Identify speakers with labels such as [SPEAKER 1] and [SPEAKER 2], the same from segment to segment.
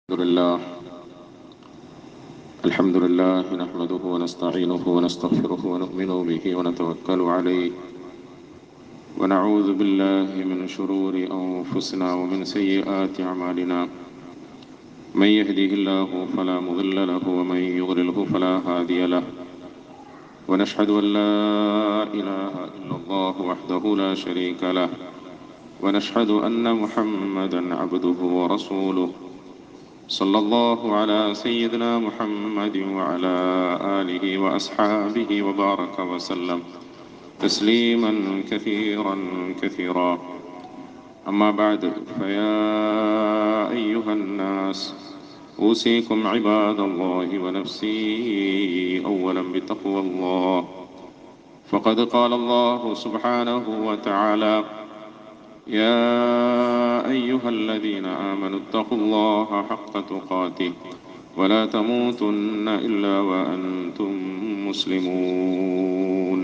[SPEAKER 1] الحمد لله الحمد لله نحمده ونستعينه ونستغفره ونؤمن به ونتوكل عليه ونعوذ بالله من شرور أنفسنا ومن سيئات أعمالنا من يهده الله فلا مضل له ومن يضلله فلا هادي له ونشهد أن لا إله إلا الله وحده لا شريك له ونشهد أن محمدا عبده ورسوله صلى الله على سيدنا محمد وعلى آله وأصحابه وبارك وسلم تسليما كثيرا كثيرا أما بعد فيا أيها الناس أوصيكم عباد الله ونفسي أولا بتقوى الله فقد قال الله سبحانه وتعالى يا أيها الذين آمنوا اتقوا الله حق تقاته ولا تموتن إلا وأنتم مسلمون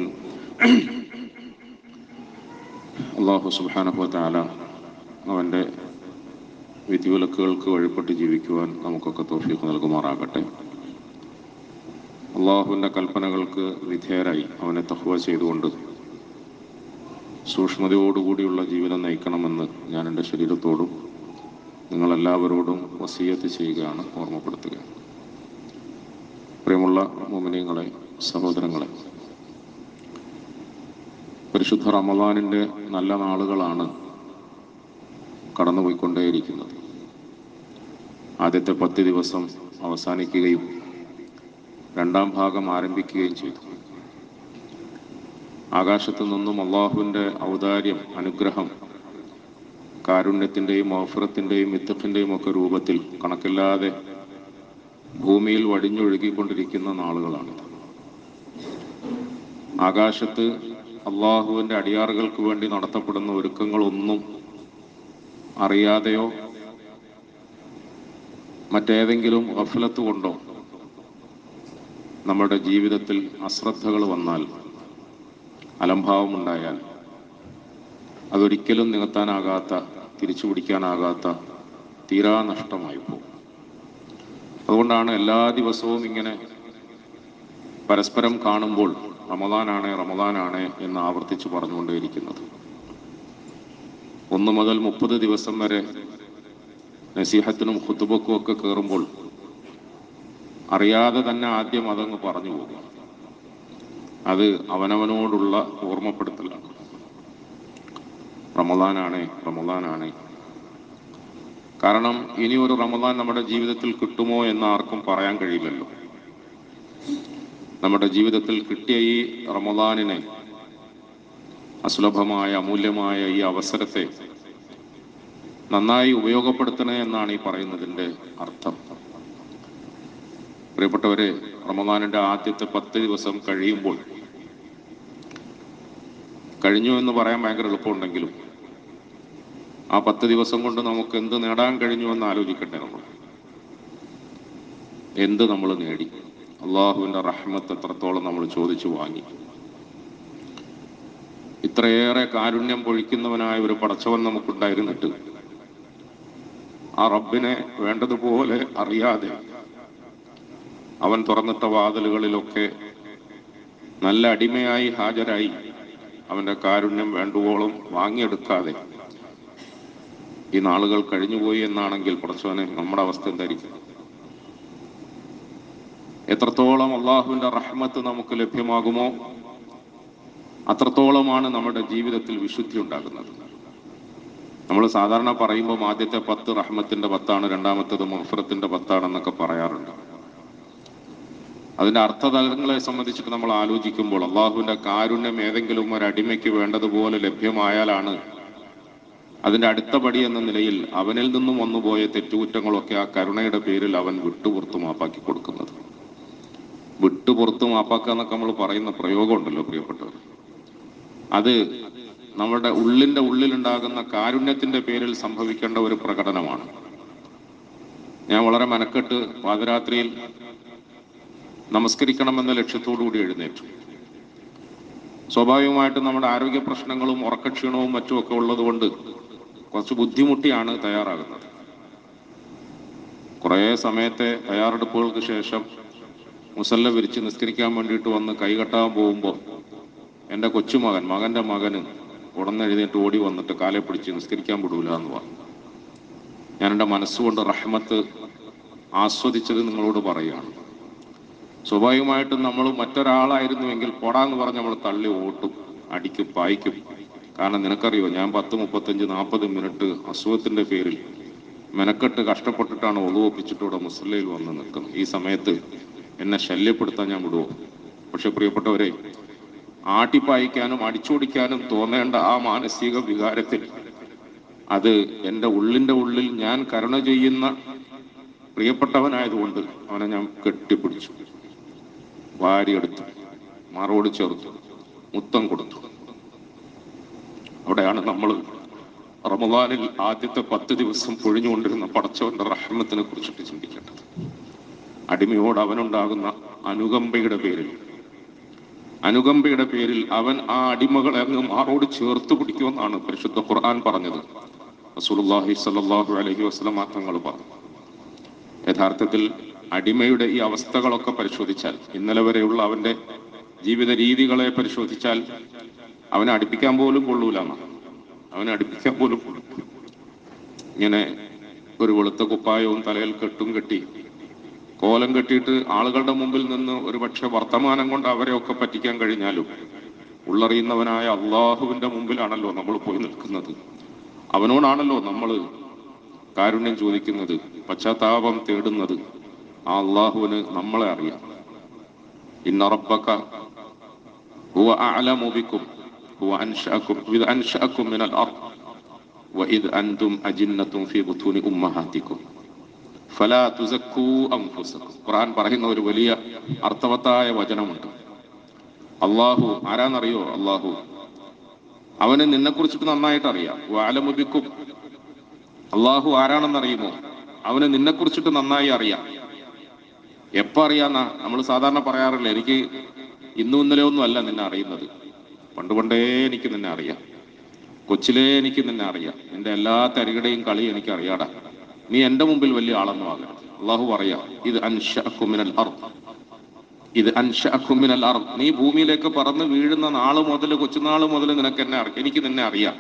[SPEAKER 1] അള്ളാഹു സുബാനഹുവല അവൻ്റെ വിധിവിലക്കുകൾക്ക് വഴിപ്പെട്ട് ജീവിക്കുവാൻ നമുക്കൊക്കെ തോഫീക്ക് നൽകുമാറാകട്ടെ അള്ളാഹുവിൻ്റെ കൽപ്പനകൾക്ക് വിധേയരായി അവനെ തഹ്വ ചെയ്തുകൊണ്ട് സൂക്ഷ്മതയോടുകൂടിയുള്ള ജീവിതം നയിക്കണമെന്ന് ഞാൻ എൻ്റെ ശരീരത്തോടും നിങ്ങളെല്ലാവരോടും വസീയത്ത് ചെയ്യുകയാണ് ഓർമ്മപ്പെടുത്തുക പ്രിയമുള്ള മോമിനിയങ്ങളെ സഹോദരങ്ങളെ പരിശുദ്ധ റമദാനിൻ്റെ നല്ല നാളുകളാണ് കടന്നുപോയിക്കൊണ്ടേയിരിക്കുന്നത് ആദ്യത്തെ പത്ത് ദിവസം അവസാനിക്കുകയും രണ്ടാം ഭാഗം ആരംഭിക്കുകയും ചെയ്തു ആകാശത്തു നിന്നും അള്ളാഹുവിൻ്റെ ഔദാര്യം അനുഗ്രഹം കാരുണ്യത്തിൻ്റെയും ഓഫറത്തിൻ്റെയും മിത്തത്തിൻ്റെയും ഒക്കെ രൂപത്തിൽ കണക്കില്ലാതെ ഭൂമിയിൽ വടിഞ്ഞൊഴുകിക്കൊണ്ടിരിക്കുന്ന നാളുകളാണ് ആകാശത്ത് അള്ളാഹുവിൻ്റെ അടിയാറുകൾക്ക് വേണ്ടി നടത്തപ്പെടുന്ന ഒരുക്കങ്ങളൊന്നും അറിയാതെയോ മറ്റേതെങ്കിലും ഗഫലത്ത് കൊണ്ടോ നമ്മുടെ ജീവിതത്തിൽ അശ്രദ്ധകൾ വന്നാൽ അലംഭാവമുണ്ടായാൽ അതൊരിക്കലും നികത്താനാകാത്ത തിരിച്ചു പിടിക്കാനാകാത്ത തീരാ നഷ്ടമായി പോകും അതുകൊണ്ടാണ് എല്ലാ ദിവസവും ഇങ്ങനെ പരസ്പരം കാണുമ്പോൾ റമദാനാണ് റമദാനാണ് എന്ന് ആവർത്തിച്ച് പറഞ്ഞുകൊണ്ടേയിരിക്കുന്നത് ഒന്ന് മുതൽ മുപ്പത് ദിവസം വരെ നസീഹത്തിനും ഖുത്തുബക്കും ഒക്കെ കയറുമ്പോൾ അറിയാതെ തന്നെ ആദ്യം അതങ്ങ് പറഞ്ഞു പോകും അത് അവനവനോടുള്ള ഓർമ്മപ്പെടുത്തലാണ് റമദാനാണ് റമദാനാണ് കാരണം ഇനി ഒരു റമദാൻ നമ്മുടെ ജീവിതത്തിൽ കിട്ടുമോ എന്ന് ആർക്കും പറയാൻ കഴിയില്ലല്ലോ നമ്മുടെ ജീവിതത്തിൽ കിട്ടിയ ഈ റമദാനിനെ അസുലഭമായ അമൂല്യമായ ഈ അവസരത്തെ നന്നായി ഉപയോഗപ്പെടുത്തണേ എന്നാണ് ഈ പറയുന്നതിൻ്റെ അർത്ഥം പ്രിയപ്പെട്ടവരെ റമദാനിന്റെ ആദ്യത്തെ പത്ത് ദിവസം കഴിയുമ്പോൾ കഴിഞ്ഞു എന്ന് പറയാൻ ഭയങ്കര എളുപ്പമുണ്ടെങ്കിലും ആ പത്ത് ദിവസം കൊണ്ട് നമുക്ക് എന്ത് നേടാൻ കഴിഞ്ഞു എന്ന് ആലോചിക്കട്ടെ നമ്മൾ എന്ത് നമ്മൾ നേടി അള്ളാഹുവിന്റെ റഹ്മത്ത് എത്രത്തോളം നമ്മൾ ചോദിച്ചു വാങ്ങി ഇത്രയേറെ കാരുണ്യം പൊഴിക്കുന്നവനായ ഒരു പടച്ചവൻ നമുക്കുണ്ടായിരുന്നിട്ട് ആ റബ്ബിനെ വേണ്ടതുപോലെ അറിയാതെ അവൻ തുറന്നിട്ട വാതിലുകളിലൊക്കെ നല്ല അടിമയായി ഹാജരായി അവന്റെ കാരുണ്യം വേണ്ടുവോളം വാങ്ങിയെടുക്കാതെ ഈ നാളുകൾ കഴിഞ്ഞുപോയി എന്നാണെങ്കിൽ കുറച്ചവനെ നമ്മുടെ അവസ്ഥ എന്തായിരിക്കും എത്രത്തോളം അള്ളാഹുവിന്റെ റഹ്മത്ത് നമുക്ക് ലഭ്യമാകുമോ അത്രത്തോളമാണ് നമ്മുടെ ജീവിതത്തിൽ വിശുദ്ധി ഉണ്ടാകുന്നത് നമ്മൾ സാധാരണ പറയുമ്പോൾ ആദ്യത്തെ പത്ത് റഹ്മത്തിന്റെ പത്താണ് രണ്ടാമത്തത് മഹഫറത്തിന്റെ പത്താണെന്നൊക്കെ പറയാറുണ്ട് അതിന്റെ അർത്ഥതലങ്ങളെ സംബന്ധിച്ചിട്ട് നമ്മൾ ആലോചിക്കുമ്പോൾ അള്ളാഹുവിന്റെ കാരുണ്യം ഏതെങ്കിലും ഒരു അടിമയ്ക്ക് വേണ്ടതുപോലെ ലഭ്യമായാലാണ് അതിന്റെ അടുത്ത പടി എന്ന നിലയിൽ അവനിൽ നിന്നും വന്നുപോയ തെറ്റുകുറ്റങ്ങളൊക്കെ ആ കരുണയുടെ പേരിൽ അവൻ വിട്ടുപുറത്തു മാപ്പാക്കി കൊടുക്കുന്നത് വിട്ടുപുറത്തു മാപ്പാക്കുക എന്നൊക്കെ നമ്മൾ പറയുന്ന പ്രയോഗമുണ്ടല്ലോ പ്രിയപ്പെട്ടവർ അത് നമ്മുടെ ഉള്ളിന്റെ ഉള്ളിലുണ്ടാകുന്ന കാരുണ്യത്തിന്റെ പേരിൽ സംഭവിക്കേണ്ട ഒരു പ്രകടനമാണ് ഞാൻ വളരെ മനക്കെട്ട് പാതിരാത്രിയിൽ നമസ്കരിക്കണമെന്ന ലക്ഷ്യത്തോടുകൂടി എഴുന്നേറ്റു സ്വാഭാവികമായിട്ടും നമ്മുടെ ആരോഗ്യ പ്രശ്നങ്ങളും ഉറക്കക്ഷീണവും മറ്റുമൊക്കെ ഉള്ളത് കൊണ്ട് കുറച്ച് ബുദ്ധിമുട്ടിയാണ് തയ്യാറാകുന്നത് കുറേ സമയത്തെ തയ്യാറെടുപ്പുകൾക്ക് ശേഷം മുസല്ല വിരിച്ച് നിസ്കരിക്കാൻ വേണ്ടിയിട്ട് വന്ന് കൈകെട്ടാൻ പോകുമ്പോൾ എൻ്റെ കൊച്ചുമകൻ മകൻ്റെ മകന് ഉടനെഴുന്നേറ്റ് ഓടി വന്നിട്ട് കാലെ പിടിച്ച് നിസ്കരിക്കാൻ വിടൂല എന്ന് പറഞ്ഞു ഞാൻ എൻ്റെ മനസ്സുകൊണ്ട് റഹ്മത്ത് ആസ്വദിച്ചത് നിങ്ങളോട് പറയുകയാണ് സ്വാഭാവികമായിട്ടും നമ്മൾ മറ്റൊരാളായിരുന്നുവെങ്കിൽ പൊടാന്ന് പറഞ്ഞ് നമ്മൾ തള്ളി ഓട്ടും അടിക്കും പായിക്കും കാരണം നിനക്കറിയോ ഞാൻ പത്ത് മുപ്പത്തഞ്ച് നാൽപ്പത് മിനിറ്റ് അസുഖത്തിന്റെ പേരിൽ മെനക്കെട്ട് കഷ്ടപ്പെട്ടിട്ടാണ് ഒളിവൊപ്പിച്ചിട്ട് ഇവിടെ മുസ്ലിയിൽ വന്ന് നിൽക്കുന്നത് ഈ സമയത്ത് എന്നെ ശല്യപ്പെടുത്താൻ ഞാൻ വിടുവോ പക്ഷെ പ്രിയപ്പെട്ടവരെ ആട്ടിപ്പായിക്കാനും അടിച്ചോടിക്കാനും തോന്നേണ്ട ആ മാനസിക വികാരത്തിൽ അത് എൻ്റെ ഉള്ളിൻ്റെ ഉള്ളിൽ ഞാൻ കരുണ ചെയ്യുന്ന പ്രിയപ്പെട്ടവനായതുകൊണ്ട് അവനെ ഞാൻ കെട്ടിപ്പിടിച്ചു വാരിയെടുത്തു മറോട് ചേർത്തു മുത്തം കൊടുത്തു അവിടെയാണ് നമ്മൾ റമദാനിൽ ആദ്യത്തെ പത്ത് ദിവസം പൊഴിഞ്ഞുകൊണ്ടിരുന്ന പടച്ചവന്റെ റഹ്മത്തിനെ കുറിച്ചിട്ട് ചിന്തിക്കേണ്ടത് അടിമയോട് അവനുണ്ടാകുന്ന അനുകമ്പയുടെ പേരിൽ അനുകമ്പയുടെ പേരിൽ അവൻ ആ അടിമകളെ അങ്ങ് മാറോട് ചേർത്ത് പിടിക്കുമെന്നാണ് പരിശുദ്ധ ഖുർആൻ പറഞ്ഞത് റസൂലുള്ളാഹി സ്വല്ലല്ലാഹു അലൈഹി വസല്ലം തങ്ങൾ പറഞ്ഞു യഥാർത്ഥത്തിൽ അടിമയുടെ ഈ അവസ്ഥകളൊക്കെ പരിശോധിച്ചാൽ ഇന്നലെ വരെയുള്ള അവന്റെ ജീവിത രീതികളെ പരിശോധിച്ചാൽ അവനെ അടുപ്പിക്കാൻ പോലും കൊള്ളൂല അവനെ അടുപ്പിക്കാൻ പോലും കൊള്ളൂല ഇങ്ങനെ ഒരു വെളുത്ത കുപ്പായവും തലയിൽ കെട്ടും കെട്ടി കോലം കെട്ടിയിട്ട് ആളുകളുടെ മുമ്പിൽ നിന്ന് ഒരു പക്ഷെ വർത്തമാനം കൊണ്ട് അവരെയൊക്കെ പറ്റിക്കാൻ കഴിഞ്ഞാലും ഉള്ളറിയുന്നവനായ അള്ളാഹുവിന്റെ മുമ്പിലാണല്ലോ നമ്മൾ പോയി നിൽക്കുന്നത് അവനോടാണല്ലോ നമ്മൾ കാരുണ്യം ചോദിക്കുന്നത് പശ്ചാത്താപം തേടുന്നത് ആ അള്ളാഹുവിന് നമ്മളെ അറിയാം ഇന്ന റബ്ബക هو أعلم بكم هو أنشأكم إذ أنشأكم من الأرض وإذ أنتم أجنة في بطون أمهاتكم فلا تزكوا أنفسكم ഖുർആൻ പറയുന്ന ഒരു വലിയ അർത്ഥവത്തായ വചനമുണ്ട് അള്ളാഹു ആരാന്നറിയോ അള്ളാഹു അവന് നിന്നെ കുറിച്ചിട്ട് നന്നായിട്ട് അറിയാം വാലമുബിക്കും അള്ളാഹു ആരാണെന്നറിയുമോ അവന് നിന്നെ കുറിച്ചിട്ട് നന്നായി അറിയാം എപ്പോ അറിയാന്നാ നമ്മൾ സാധാരണ പറയാറില്ല എനിക്ക് ഇന്നും ഇന്നലെ ഒന്നും അല്ല നിന്നെ അറിയുന്നത് പണ്ട് പണ്ടേ എനിക്ക് നിന്നെ അറിയാം കൊച്ചിലേ എനിക്ക് നിന്നെ അറിയാം നിന്റെ എല്ലാ തരികടയും കളി എനിക്ക് അറിയാടാ നീ എന്റെ മുമ്പിൽ വലിയ ആളൊന്നും ആകരുത് അള്ളാഹു പറയാ ഇത് അൻഷഅക്കുമിനൽ അർദ് ഇത് അൻഷഅക്കുമിനൽ അർദ് നീ ഭൂമിയിലേക്ക് പറന്ന് വീഴുന്ന നാള് മുതൽ കൊച്ചുനാള് മുതൽ നിനക്ക് എന്നെ അറിയാം എനിക്ക് നിന്നെ അറിയാം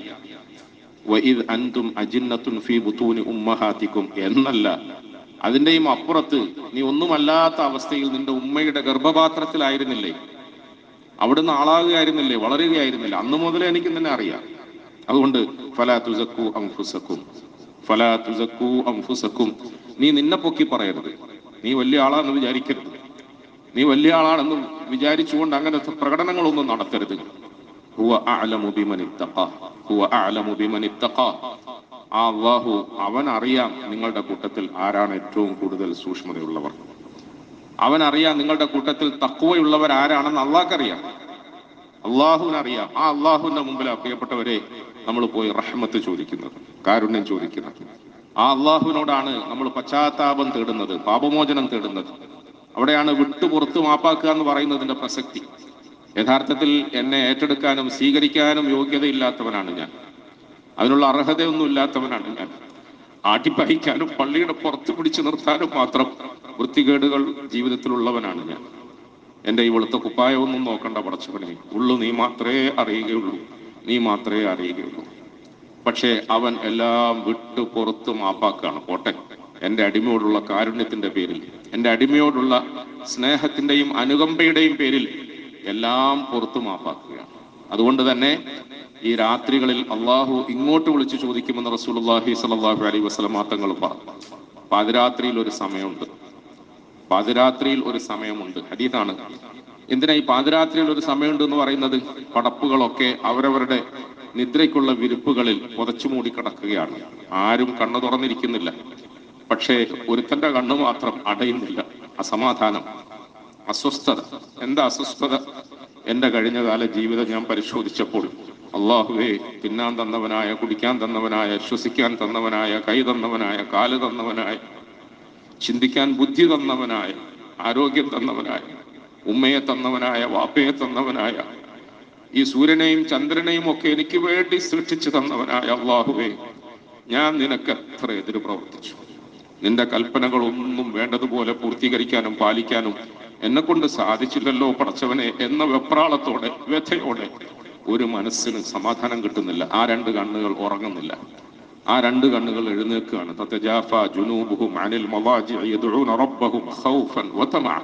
[SPEAKER 1] വഇദ് അൻതും അജിന്നത്തുൻ ഫീ ബുത്തൂനി ഉമ്മഹാത്തിക്കും എന്നല്ല അതിന്റെയും അപ്പുറത്ത് നീ ഒന്നുമല്ലാത്ത അവസ്ഥയിൽ നിന്റെ ഉമ്മയുടെ ഗർഭപാത്രത്തിലായിരുന്നില്ലേ അവിടുന്ന് ആളാകുകയായിരുന്നില്ലേ വളരുകയായിരുന്നില്ല അന്ന് മുതലേ എനിക്ക് നിന്നെ അറിയാം അതുകൊണ്ട് ഫലാ തുസക്കു അംഫുസക്കും ഫലാ തുസക്കു അംഫുസക്കും നീ നിന്നെ പൊക്കി പറയരുത് നീ വലിയ ആളാണെന്ന് വിചാരിക്കരുത് നീ വലിയ ആളാണെന്ന് വിചാരിച്ചുകൊണ്ട് അങ്ങനത്തെ പ്രകടനങ്ങളൊന്നും നടത്തരുത് ഹുവ അഅലമു ബിമൻ ഇത്തഖ ഹുവ അഅലമു ബിമൻ ഇത്തഖ ആ അള്ളാഹു അവൻ അറിയാം നിങ്ങളുടെ കൂട്ടത്തിൽ ആരാണ് ഏറ്റവും കൂടുതൽ സൂക്ഷ്മതയുള്ളവർ അവൻ അറിയാം നിങ്ങളുടെ കൂട്ടത്തിൽ തക്കുവയുള്ളവർ ആരാണെന്ന് അള്ളാഹ്ക്കറിയാം അള്ളാഹുവിനറിയാം ആ അള്ളാഹുവിന്റെ മുമ്പിൽ പ്രിയപ്പെട്ടവരെ നമ്മൾ പോയി റഹ്മത്ത് ചോദിക്കുന്നത് കാരുണ്യം ചോദിക്കുന്നത് ആ അള്ളാഹുവിനോടാണ് നമ്മൾ പശ്ചാത്താപം തേടുന്നത് പാപമോചനം തേടുന്നത് അവിടെയാണ് വിട്ടു പുറത്ത് മാപ്പാക്കുക എന്ന് പറയുന്നതിന്റെ പ്രസക്തി യഥാർത്ഥത്തിൽ എന്നെ ഏറ്റെടുക്കാനും സ്വീകരിക്കാനും യോഗ്യതയില്ലാത്തവനാണ് ഞാൻ അതിനുള്ള അർഹതയൊന്നും ഇല്ലാത്തവനാണ് ഞാൻ ആട്ടിപ്പഹിക്കാനും പള്ളിയുടെ പുറത്ത് പിടിച്ചു നിർത്താനും മാത്രം വൃത്തികേടുകൾ ജീവിതത്തിലുള്ളവനാണ് ഞാൻ എൻ്റെ ഈ വെളുത്ത കുപ്പായമൊന്നും നോക്കണ്ട പടച്ചവനെ ഉള്ളു നീ മാത്രമേ അറിയുകയുള്ളൂ നീ മാത്രമേ അറിയുകയുള്ളൂ പക്ഷേ അവൻ എല്ലാം വിട്ടു പുറത്ത് മാപ്പാക്കാണ് പോട്ടെ എൻ്റെ അടിമയോടുള്ള കാരുണ്യത്തിന്റെ പേരിൽ എൻ്റെ അടിമയോടുള്ള സ്നേഹത്തിന്റെയും അനുകമ്പയുടെയും പേരിൽ എല്ലാം പുറത്തു മാപ്പാക്കുകയാണ് അതുകൊണ്ട് തന്നെ ഈ രാത്രികളിൽ അള്ളാഹു ഇങ്ങോട്ട് വിളിച്ചു ചോദിക്കുമെന്ന് റസൂലുള്ളാഹി സ്വല്ലല്ലാഹു അലൈഹി വസല്ലം തങ്ങൾ പറഞ്ഞു പാതിരാത്രിയിൽ ഒരു സമയമുണ്ട് പാതിരാത്രിയിൽ ഒരു സമയമുണ്ട് ഹദീതാണ് എന്തിനാ ഈ പാതിരാത്രിയിൽ ഒരു സമയമുണ്ട് എന്ന് പറയുന്നത് പടപ്പുകളൊക്കെ അവരവരുടെ നിദ്രയ്ക്കുള്ള വിരിപ്പുകളിൽ പുതച്ചു മൂടി കിടക്കുകയാണ് ആരും കണ്ണു തുറന്നിരിക്കുന്നില്ല പക്ഷേ ഒരുത്തന്റെ കണ്ണ് മാത്രം അടയുന്നില്ല അസമാധാനം അസ്വസ്ഥത എന്താ അസ്വസ്ഥത എന്റെ കഴിഞ്ഞകാല ജീവിതം ഞാൻ പരിശോധിച്ചപ്പോൾ അള്ളാഹുവേ തിന്നാൻ തന്നവനായ കുടിക്കാൻ തന്നവനായ ശ്വസിക്കാൻ തന്നവനായ കൈ തന്നവനായ കാല് തന്നവനായ ചിന്തിക്കാൻ ബുദ്ധി തന്നവനായ ആരോഗ്യം തന്നവനായ ഉമ്മയെ തന്നവനായ വാപ്പയെ തന്നവനായ ഈ സൂര്യനെയും ചന്ദ്രനെയും ഒക്കെ എനിക്ക് വേണ്ടി സൃഷ്ടിച്ചു തന്നവനായ അള്ളാഹുവേ ഞാൻ നിനക്ക് എത്ര എതിര് പ്രവർത്തിച്ചു നിന്റെ കൽപ്പനകളൊന്നും വേണ്ടതുപോലെ പൂർത്തീകരിക്കാനും പാലിക്കാനും എന്നെ കൊണ്ട് സാധിച്ചില്ലല്ലോ പടച്ചവനെ എന്ന വെപ്രാളത്തോടെ വ്യഥയോടെ ഒരു മനസ്സിന് സമാധാനം കിട്ടുന്നില്ല ആ രണ്ട് കണ്ണുകൾ ഉറങ്ങുന്നില്ല ആ രണ്ട് കണ്ണുകൾ എഴുന്നേൽക്കുകയാണ് തത്തജാഫ ജുനൂബുഹും അനിൽ മവാജിഇ യദ്ഊന റബ്ബഹും ഖൗഫൻ വതമഅ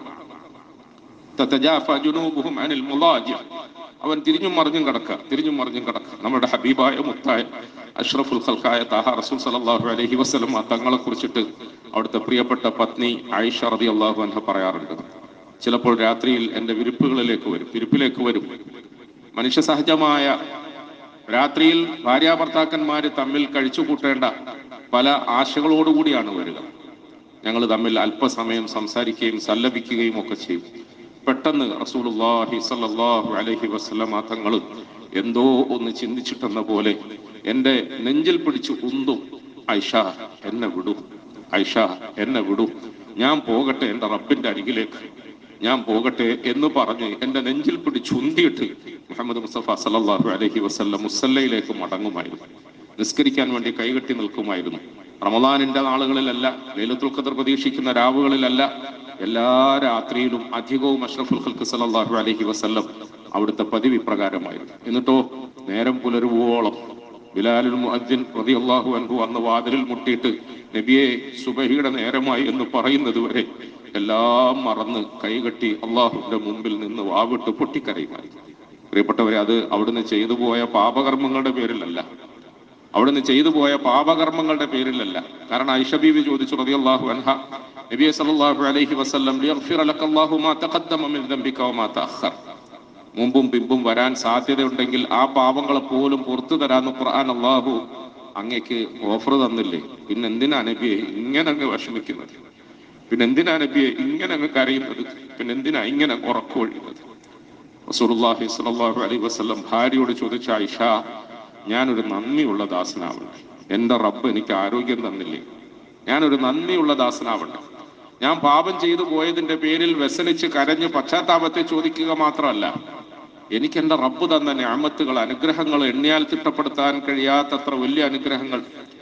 [SPEAKER 1] തത്തജാഫ ജുനൂബുഹും അനിൽ മവാജിഇ അവൻ തിരിഞ്ഞും മറിഞ്ഞും കിടക്കുക തിരിഞ്ഞും മറിഞ്ഞും കിടക്കുക നമ്മുടെ ഹബീബായ മുത്തായ അഷ്റഫുൽ ഖൽഖായ താഹ റസൂൽ സല്ലല്ലാഹു അലൈഹി വസല്ലം ആ തങ്ങളെ കുറിച്ചിട്ട് അവിടുത്തെ പ്രിയപ്പെട്ട പത്നി ആയിഷ റളിയല്ലാഹു അൻഹ പറയാറുണ്ട് ചിലപ്പോൾ രാത്രിയിൽ എൻ്റെ വിരിപ്പുകളിലേക്ക് വരും വിരിപ്പിലേക്ക് വരും മനുഷ്യ സഹജമായ രാത്രിയിൽ ഭാര്യാഭർത്താക്കന്മാര് തമ്മിൽ കഴിച്ചു കൂട്ടേണ്ട പല ആശകളോടുകൂടിയാണ് വരിക ഞങ്ങൾ തമ്മിൽ അല്പസമയം സംസാരിക്കുകയും സല്ലപിക്കുകയും ഒക്കെ ചെയ്യും പെട്ടെന്ന് റസൂലുള്ളാഹി സ്വല്ലല്ലാഹു അലൈഹി വസല്ലം തങ്ങൾ എന്തോ ഒന്ന് ചിന്തിച്ചിട്ടെന്ന പോലെ എൻ്റെ നെഞ്ചിൽ പിടിച്ചു ഉന്തും ഐഷ എന്നെ വിടൂ ഐഷ എന്നെ വിടൂ ഞാൻ പോകട്ടെ എൻ്റെ റബ്ബിന്റെ അരികിലേക്ക് ഞാൻ പോകട്ടെ എന്ന് പറഞ്ഞ് എൻ്റെ നെഞ്ചിൽ പിടിച്ചുന്തിയിട്ട് മുഹമ്മദ് മുസ്തഫ സല്ലല്ലാഹു അലൈഹി വസല്ലം മുസല്ലയിലേക്ക് മടങ്ങുമായിരുന്നു നിസ്കരിക്കാൻ വേണ്ടി കൈകെട്ടി നിൽക്കുമായിരുന്നു റമദാനിന്റെ നാളുകളിലല്ല ലൈലത്തുൽ ഖദർ പ്രതീക്ഷിക്കുന്ന രാവുകളിലല്ല എല്ലാ രാത്രിയിലും അധികവും അഷ്റഫുൽ ഖൽക്ക് സല്ലല്ലാഹു അലൈഹി വസല്ലം അവിടുത്തെ പതിവ് ഇപ്രകാരമായിരുന്നു എന്നിട്ടോ നേരം പുലരുവോളം ബിലാലുൽ മുഅദ്ദിൻ റളിയല്ലാഹു അൻഹു അന്ന് വാതിലിൽ മുട്ടിയിട്ട് നബിയെ സുബഹിയുടെ നേരമായി എന്ന് പറയുന്നത് വരെ എല്ലാം മറന്ന് കൈകെട്ടി അള്ളാഹുവിന്റെ മുമ്പിൽ നിന്ന് വാവിട്ട് പൊട്ടിക്കരയുമായിരുന്നു പ്രിയപ്പെട്ടവരെ അത് അവിടുന്ന് ചെയ്തു പോയ പാപകർമ്മങ്ങളുടെ പേരിലല്ല അവിടുന്ന് ചെയ്തു പോയ പാപകർമ്മങ്ങളുടെ പേരിലല്ല കാരണം ഐഷബീബി ചോദിച്ചു റളിയല്ലാഹു അൻഹ നബിയെ സല്ലല്ലാഹു അലൈഹി വസല്ലം ലിയഗ്ഫിറ ലക്കല്ലാഹു മാ തഖദ്ദമ മിൻ ദംബിക വമാ തഅഖർ മുമ്പും പിമ്പും വരാൻ സാധ്യതയുണ്ടെങ്കിൽ ആ പാപങ്ങളെ പോലും പുറത്തു തരാന്ന് ഖുർആൻ അള്ളാഹു അങ്ങക്ക് ഓഫർ തന്നില്ലേ പിന്നെ എന്തിനാ നബിയെ ഇങ്ങനെ അങ്ങ് വിഷമിക്കുന്നത് പിന്നെ എന്തിനാ നബിയെ ഇങ്ങനെ അങ്ങ് കരയുന്നത് പിന്നെ എന്തിനാ ഇങ്ങനെ ഉറക്കൊഴിയുന്നത് റസൂലുള്ളാഹി സ്വല്ലല്ലാഹു അലൈഹി വസല്ലം ഭാര്യയോട് ചോദിച്ച ആയിഷ ഞാനൊരു നന്ദിയുള്ള ദാസനാവണ്ടേ എൻ്റെ റബ്ബ് എനിക്ക് ആരോഗ്യം തന്നില്ലേ ഞാനൊരു നന്ദിയുള്ള ദാസനാവണ്ടേ ഞാൻ പാപം ചെയ്തു പോയതിന്റെ പേരിൽ വ്യസനിച്ച് കരഞ്ഞ് പശ്ചാത്താപത്തെ ചോദിക്കുക മാത്രമല്ല എനിക്ക് എൻ്റെ റബ്ബ് തന്ന ഞാമത്തുകൾ അനുഗ്രഹങ്ങൾ എണ്ണിയാൽ തിട്ടപ്പെടുത്താൻ കഴിയാത്തത്ര വലിയ അനുഗ്രഹങ്ങൾ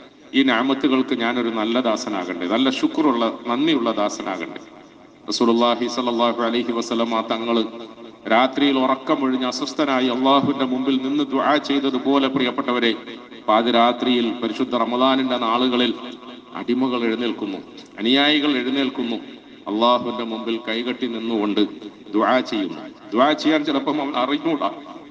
[SPEAKER 1] ഈ ഞാമത്തുകൾക്ക് ഞാനൊരു നല്ല ദാസനാകണ്ടേ നല്ല ശുക്രുള്ള നന്ദിയുള്ള ദാസനാകണ്ടേ റസൂലുള്ളാഹി സ്വല്ലല്ലാഹു അലൈഹി വസല്ലമ തങ്ങള് രാത്രിയിൽ ഉറക്കമൊഴിഞ്ഞ് അസ്വസ്ഥനായി അള്ളാഹുവിന്റെ മുമ്പിൽ നിന്ന് ദുആ ചെയ്തതുപോലെ പ്രിയപ്പെട്ടവരെ പാതിരാത്രിയിൽ പരിശുദ്ധ റമദാനിന്റെ നാളുകളിൽ അടിമകൾ എഴുന്നേൽക്കുന്നു അനുയായികൾ എഴുന്നേൽക്കുന്നു അള്ളാഹുവിന്റെ മുമ്പിൽ കൈകെട്ടി നിന്നുകൊണ്ട് ദുആ ചെയ്യുന്നു ദുആ ചെയ്യാൻ ചിലപ്പം അവൻ അറിഞ്ഞൂടാ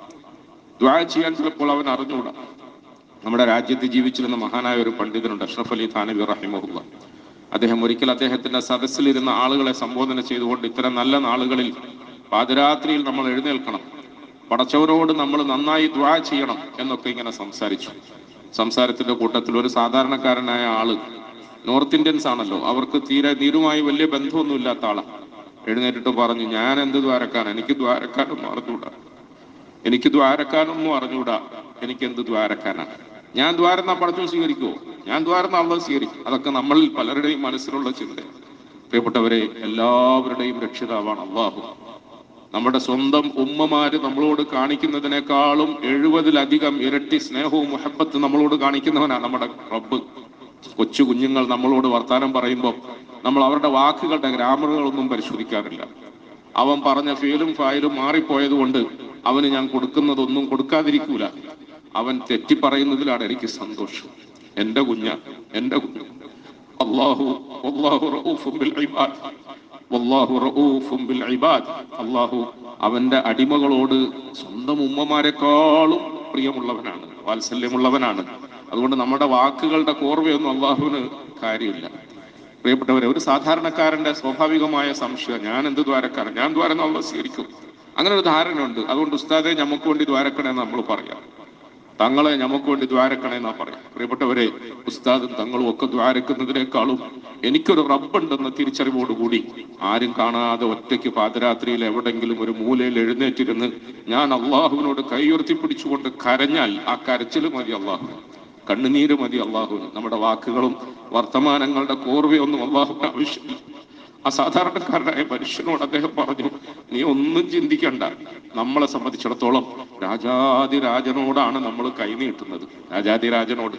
[SPEAKER 1] ദുആ ചെയ്യാൻ ചിലപ്പോൾ അവൻ അറിഞ്ഞൂടാ നമ്മുടെ രാജ്യത്ത് ജീവിച്ചിരുന്ന മഹാനായ ഒരു പണ്ഡിതനുണ്ട് അഷ്റഫ് അലി താനബി റഹിമുല്ല അദ്ദേഹം ഒരിക്കൽ അദ്ദേഹത്തിന്റെ സദസ്സിലിരുന്ന ആളുകളെ സംബോധന ചെയ്തുകൊണ്ട് ഇത്തരം നല്ല നാളുകളിൽ പാതിരാത്രിയിൽ നമ്മൾ എഴുന്നേൽക്കണം പടച്ചവരോട് നമ്മൾ നന്നായി ദ്വാ ചെയ്യണം എന്നൊക്കെ ഇങ്ങനെ സംസാരിച്ചു സംസാരത്തിന്റെ കൂട്ടത്തിൽ ഒരു സാധാരണക്കാരനായ ആള് നോർത്ത് ഇന്ത്യൻസ് ആണല്ലോ അവർക്ക് തീരെ നീരുമായി വലിയ ബന്ധമൊന്നും ഇല്ലാത്ത ആളാ എഴുന്നേറ്റിട്ട് പറഞ്ഞു ഞാൻ എന്ത് ദ്വാരക്കാൻ എനിക്ക് ദ്വാരക്കാനൊന്നും അറിഞ്ഞൂടാ എനിക്ക് ദ്വാരക്കാനൊന്നും അറിഞ്ഞൂടാ എനിക്ക് എന്ത് ദ്വാരക്കാനാണ് ഞാൻ ദ്വാരം പടച്ചു സ്വീകരിക്കുമോ ഞാൻ ദ്വാരം അള്ളാഹ് സ്വീകരിക്കും അതൊക്കെ നമ്മളിൽ പലരുടെയും മനസ്സിലുള്ള ചിന്ത പ്രിയപ്പെട്ടവരെ എല്ലാവരുടെയും രക്ഷിതാവാണ് അള്ളാഹു നമ്മുടെ സ്വന്തം ഉമ്മമാര് നമ്മളോട് കാണിക്കുന്നതിനേക്കാളും എഴുപതിലധികം ഇരട്ടി സ്നേഹവും മുഹബത്ത് നമ്മളോട് കാണിക്കുന്നവനാണ് നമ്മുടെ റബ്ബ് കൊച്ചു കുഞ്ഞുങ്ങൾ നമ്മളോട് വർത്താനം പറയുമ്പോൾ നമ്മൾ അവരുടെ വാക്കുകളുടെ ഗ്രാമറുകളൊന്നും പരിശോധിക്കാറില്ല അവൻ പറഞ്ഞ ഫീലും ഫായിലും മാറിപ്പോയത് കൊണ്ട് അവന് ഞാൻ കൊടുക്കുന്നതൊന്നും കൊടുക്കാതിരിക്കൂല അവൻ തെറ്റി പറയുന്നതിലാണ് എനിക്ക് സന്തോഷം എന്റെ കുഞ്ഞ എന്റെ കുഞ്ഞ് അള്ളാഹു അള്ളാഹു റഊഫും ബിൽ ഇബാദ് വല്ലാഹു റഊഫും ബിൽ ഇബാദ് അള്ളാഹു അവന്റെ അടിമകളോട് സ്വന്തം ഉമ്മമാരെക്കാളും പ്രിയമുള്ളവനാണ് വാത്സല്യമുള്ളവനാണ് അതുകൊണ്ട് നമ്മുടെ വാക്കുകളുടെ കോർവയൊന്നും അള്ളാഹുവിന് കാര്യമില്ല പ്രിയപ്പെട്ടവരെ ഒരു സാധാരണക്കാരന്റെ സ്വാഭാവികമായ സംശയം ഞാൻ എന്ത് ദ്വാരക്കാരൻ ഞാൻ ദ്വാരം അള്ളാഹ് സ്വീകരിക്കും അങ്ങനെ ഒരു ധാരണയുണ്ട് അതുകൊണ്ട് ഉസ്താദെ നമുക്ക് വേണ്ടി ദ്വാരക്കണമെന്ന് നമ്മൾ പറയാം തങ്ങളെ നമുക്ക് വേണ്ടി ദ്വാരക്കണമെന്നാ പറയാം പ്രിയപ്പെട്ടവരെ ഉസ്താദും തങ്ങളും ഒക്കെ ദ്വാരക്കുന്നതിനേക്കാളും എനിക്കൊരു റബ്ബുണ്ടെന്ന തിരിച്ചറിവോടുകൂടി ആരും കാണാതെ ഒറ്റയ്ക്ക് പാതിരാത്രിയിൽ എവിടെങ്കിലും ഒരു മൂലയിൽ എഴുന്നേറ്റിരുന്ന് ഞാൻ അള്ളാഹുവിനോട് കൈയുയർത്തി പിടിച്ചുകൊണ്ട് കരഞ്ഞാൽ ആ കരച്ചിൽ മതി അള്ളാഹു കണ്ണുനീര് മതി അള്ളാഹുവിന് നമ്മുടെ വാക്കുകളും വർത്തമാനങ്ങളുടെ കോർവയൊന്നും അള്ളാഹുവിന് ആവശ്യമില്ല അസാധാരണക്കാരനായ മനുഷ്യനോട് അദ്ദേഹം പറഞ്ഞു നീ ഒന്നും ചിന്തിക്കണ്ട നമ്മളെ സംബന്ധിച്ചിടത്തോളം രാജാതിരാജനോടാണ് നമ്മൾ കൈനീട്ടുന്നത് രാജാതിരാജനോട്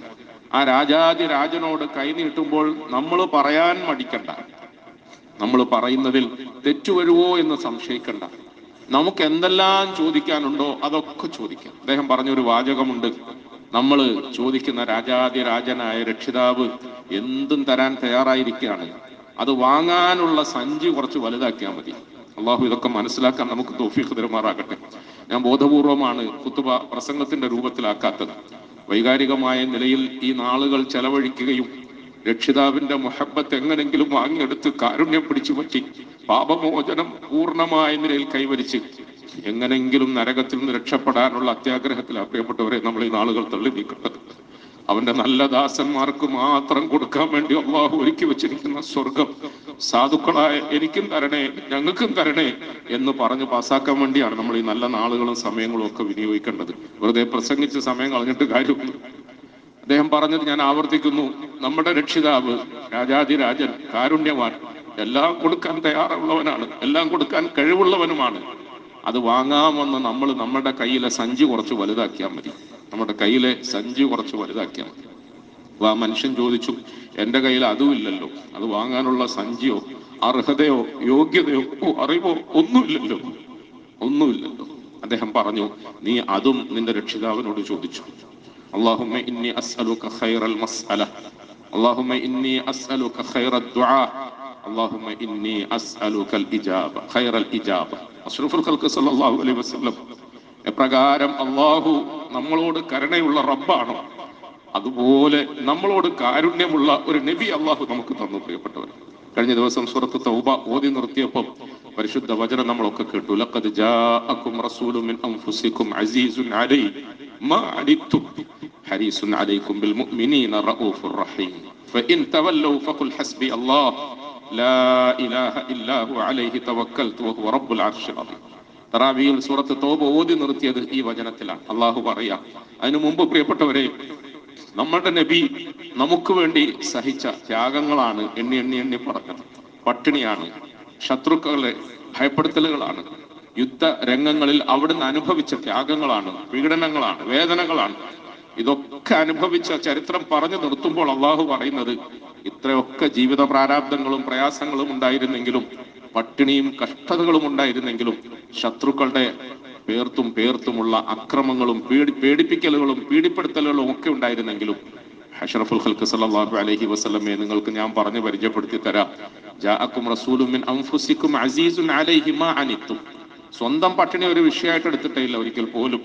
[SPEAKER 1] ആ രാജാതി രാജനോട് കൈനീട്ടുമ്പോൾ നമ്മൾ പറയാൻ മടിക്കണ്ട നമ്മൾ പറയുന്നതിൽ തെറ്റുവരുവോ എന്ന് സംശയിക്കണ്ട നമുക്ക് എന്തെല്ലാം ചോദിക്കാനുണ്ടോ അതൊക്കെ ചോദിക്കാം അദ്ദേഹം പറഞ്ഞൊരു വാചകമുണ്ട് നമ്മൾ ചോദിക്കുന്ന രാജാതി രാജനായ രക്ഷിതാവ് എന്തും തരാൻ തയ്യാറായിരിക്കുകയാണ് അത് വാങ്ങാനുള്ള സഞ്ചി കുറച്ച് വലുതാക്കിയാൽ മതി അള്ളാഹു ഇതൊക്കെ മനസ്സിലാക്കാൻ നമുക്ക് തോഫീഖ് തരുമാറാകട്ടെ ഞാൻ ബോധപൂർവമാണ് കുത്തുബ പ്രസംഗത്തിന്റെ രൂപത്തിലാക്കാത്തത് വൈകാരികമായ നിലയിൽ ഈ നാളുകൾ ചെലവഴിക്കുകയും രക്ഷിതാവിന്റെ മുഹബത്ത് എങ്ങനെങ്കിലും വാങ്ങിയെടുത്ത് കാരുണ്യം പിടിച്ചു പറ്റി പാപമോചനം പൂർണ്ണമായ നിലയിൽ കൈവരിച്ച് എങ്ങനെങ്കിലും നരകത്തിൽ നിന്ന് രക്ഷപ്പെടാനുള്ള അത്യാഗ്രഹത്തിൽ പ്രിയപ്പെട്ടവരെ നമ്മൾ ഈ നാളുകൾ തള്ളി നീക്കേണ്ടത് അവന്റെ നല്ല ദാസന്മാർക്ക് മാത്രം കൊടുക്കാൻ വേണ്ടി അള്ളാഹു ഒരുക്കി വെച്ചിരിക്കുന്ന സ്വർഗം സാധുക്കളായ എനിക്കും തരണേ ഞങ്ങൾക്കും തരണേ എന്ന് പറഞ്ഞ് പാസ്സാക്കാൻ വേണ്ടിയാണ് നമ്മൾ ഈ നല്ല നാളുകളും സമയങ്ങളും ഒക്കെ വിനിയോഗിക്കേണ്ടത് വെറുതെ പ്രസംഗിച്ച് സമയം കളഞ്ഞിട്ട് കാര്യമൊന്നും അദ്ദേഹം പറഞ്ഞത് ഞാൻ ആവർത്തിക്കുന്നു നമ്മുടെ രക്ഷിതാവ് രാജാതിരാജൻ കാരുണ്യവാൻ എല്ലാം കൊടുക്കാൻ തയ്യാറുള്ളവനാണ് എല്ലാം കൊടുക്കാൻ കഴിവുള്ളവനുമാണ് അത് വാങ്ങാമെന്ന് നമ്മൾ നമ്മുടെ കയ്യിലെ സഞ്ചി കുറച്ച് വലുതാക്കിയാൽ മതി നമ്മുടെ കയ്യിലെ സഞ്ചി കുറച്ച് വലുതാക്കിയാൽ മതി അപ്പൊ ആ മനുഷ്യൻ ചോദിച്ചു എന്റെ കയ്യിൽ അതും ഇല്ലല്ലോ അത് വാങ്ങാനുള്ള സഞ്ചിയോ അർഹതയോ യോഗ്യതയോ ഓ, അറിവോ ഒന്നുമില്ലല്ലോ ഒന്നുമില്ലല്ലോ അദ്ദേഹം പറഞ്ഞു നീ അതും നിന്റെ രക്ഷിതാവിനോട് ചോദിച്ചു اللهم إني أسألك خير المسألة اللهم إني أسألك خير الدعاء اللهم إني أسألك الإجابة خير الإجابة أشرف الخلق صلى الله عليه وسلم എപ്രകാരം അള്ളാഹു നമ്മളോട് കരുണയുള്ള റബ്ബാണോ അതുപോലെ നമ്മളോട് കാരുണ്യമുള്ള ഒരു നബി അള്ളാഹു നമുക്ക് തന്നു പ്രിയപ്പെട്ടവർ കഴിഞ്ഞ ദിവസം സുറത്ത് തൗബ ഓതി നിർത്തിയപ്പോൾ പരിശുദ്ധ വചനം നമ്മളൊക്കെ കേട്ടു ലഖദ് ജാഅക്കും റസൂലുൻ മിൻ അൻഫുസിക്കും അസീസുൻ അലൈ മാ അനിത്തും ഹരീസുൻ അലൈക്കും ബിൽ മുഅ്മിനീന റഊഫുർ റഹീം فإن تولوا فقل حسبي الله لا إله إلا هو عليه توكلت وهو رب العرش العظيم തറാവിയിൽ സൂറത്ത് തോബ ഓതി നിർത്തിയത് ഈ വചനത്തിലാണ് അള്ളാഹു പറയാ അതിനു മുമ്പ് പ്രിയപ്പെട്ടവരെ നമ്മളുടെ നബി നമുക്ക് വേണ്ടി സഹിച്ച ത്യാഗങ്ങളാണ് എണ്ണി എണ്ണി എണ്ണി പറഞ്ഞത് പട്ടിണിയാണ് ശത്രുക്കളെ ഭയപ്പെടുത്തലുകളാണ് യുദ്ധ രംഗങ്ങളിൽ അവിടുന്ന് അനുഭവിച്ച ത്യാഗങ്ങളാണ് പീഡനങ്ങളാണ് വേദനകളാണ് ഇതൊക്കെ അനുഭവിച്ച ചരിത്രം പറഞ്ഞു നിർത്തുമ്പോൾ അള്ളാഹു പറയുന്നത് ഇത്രയൊക്കെ ജീവിത പ്രാരാബ്ദങ്ങളും പ്രയാസങ്ങളും ഉണ്ടായിരുന്നെങ്കിലും പട്ടിണിയും കഷ്ടതകളും ഉണ്ടായിരുന്നെങ്കിലും ശത്രുക്കളുടെ പേർത്തും പേർത്തുമുള്ള അക്രമങ്ങളും പേടി പേടിപ്പിക്കലുകളും പീഡിപ്പെടുത്തലുകളും ഒക്കെ ഉണ്ടായിരുന്നെങ്കിലും അഷറഫുൽ ഖൽക്ക് സല്ലല്ലാഹു അലൈഹി വസല്ലമയെ നിങ്ങൾക്ക് ഞാൻ പറഞ്ഞു പരിചയപ്പെടുത്തി തരാം ജാഅക്കും റസൂലും മിൻ അൻഫുസിക്കും അസീസുൻ അലൈഹി മാ അനിത്തും സ്വന്തം പട്ടിണി ഒരു വിഷയമായിട്ട് എടുത്തിട്ടേ ഇല്ല ഒരിക്കൽ പോലും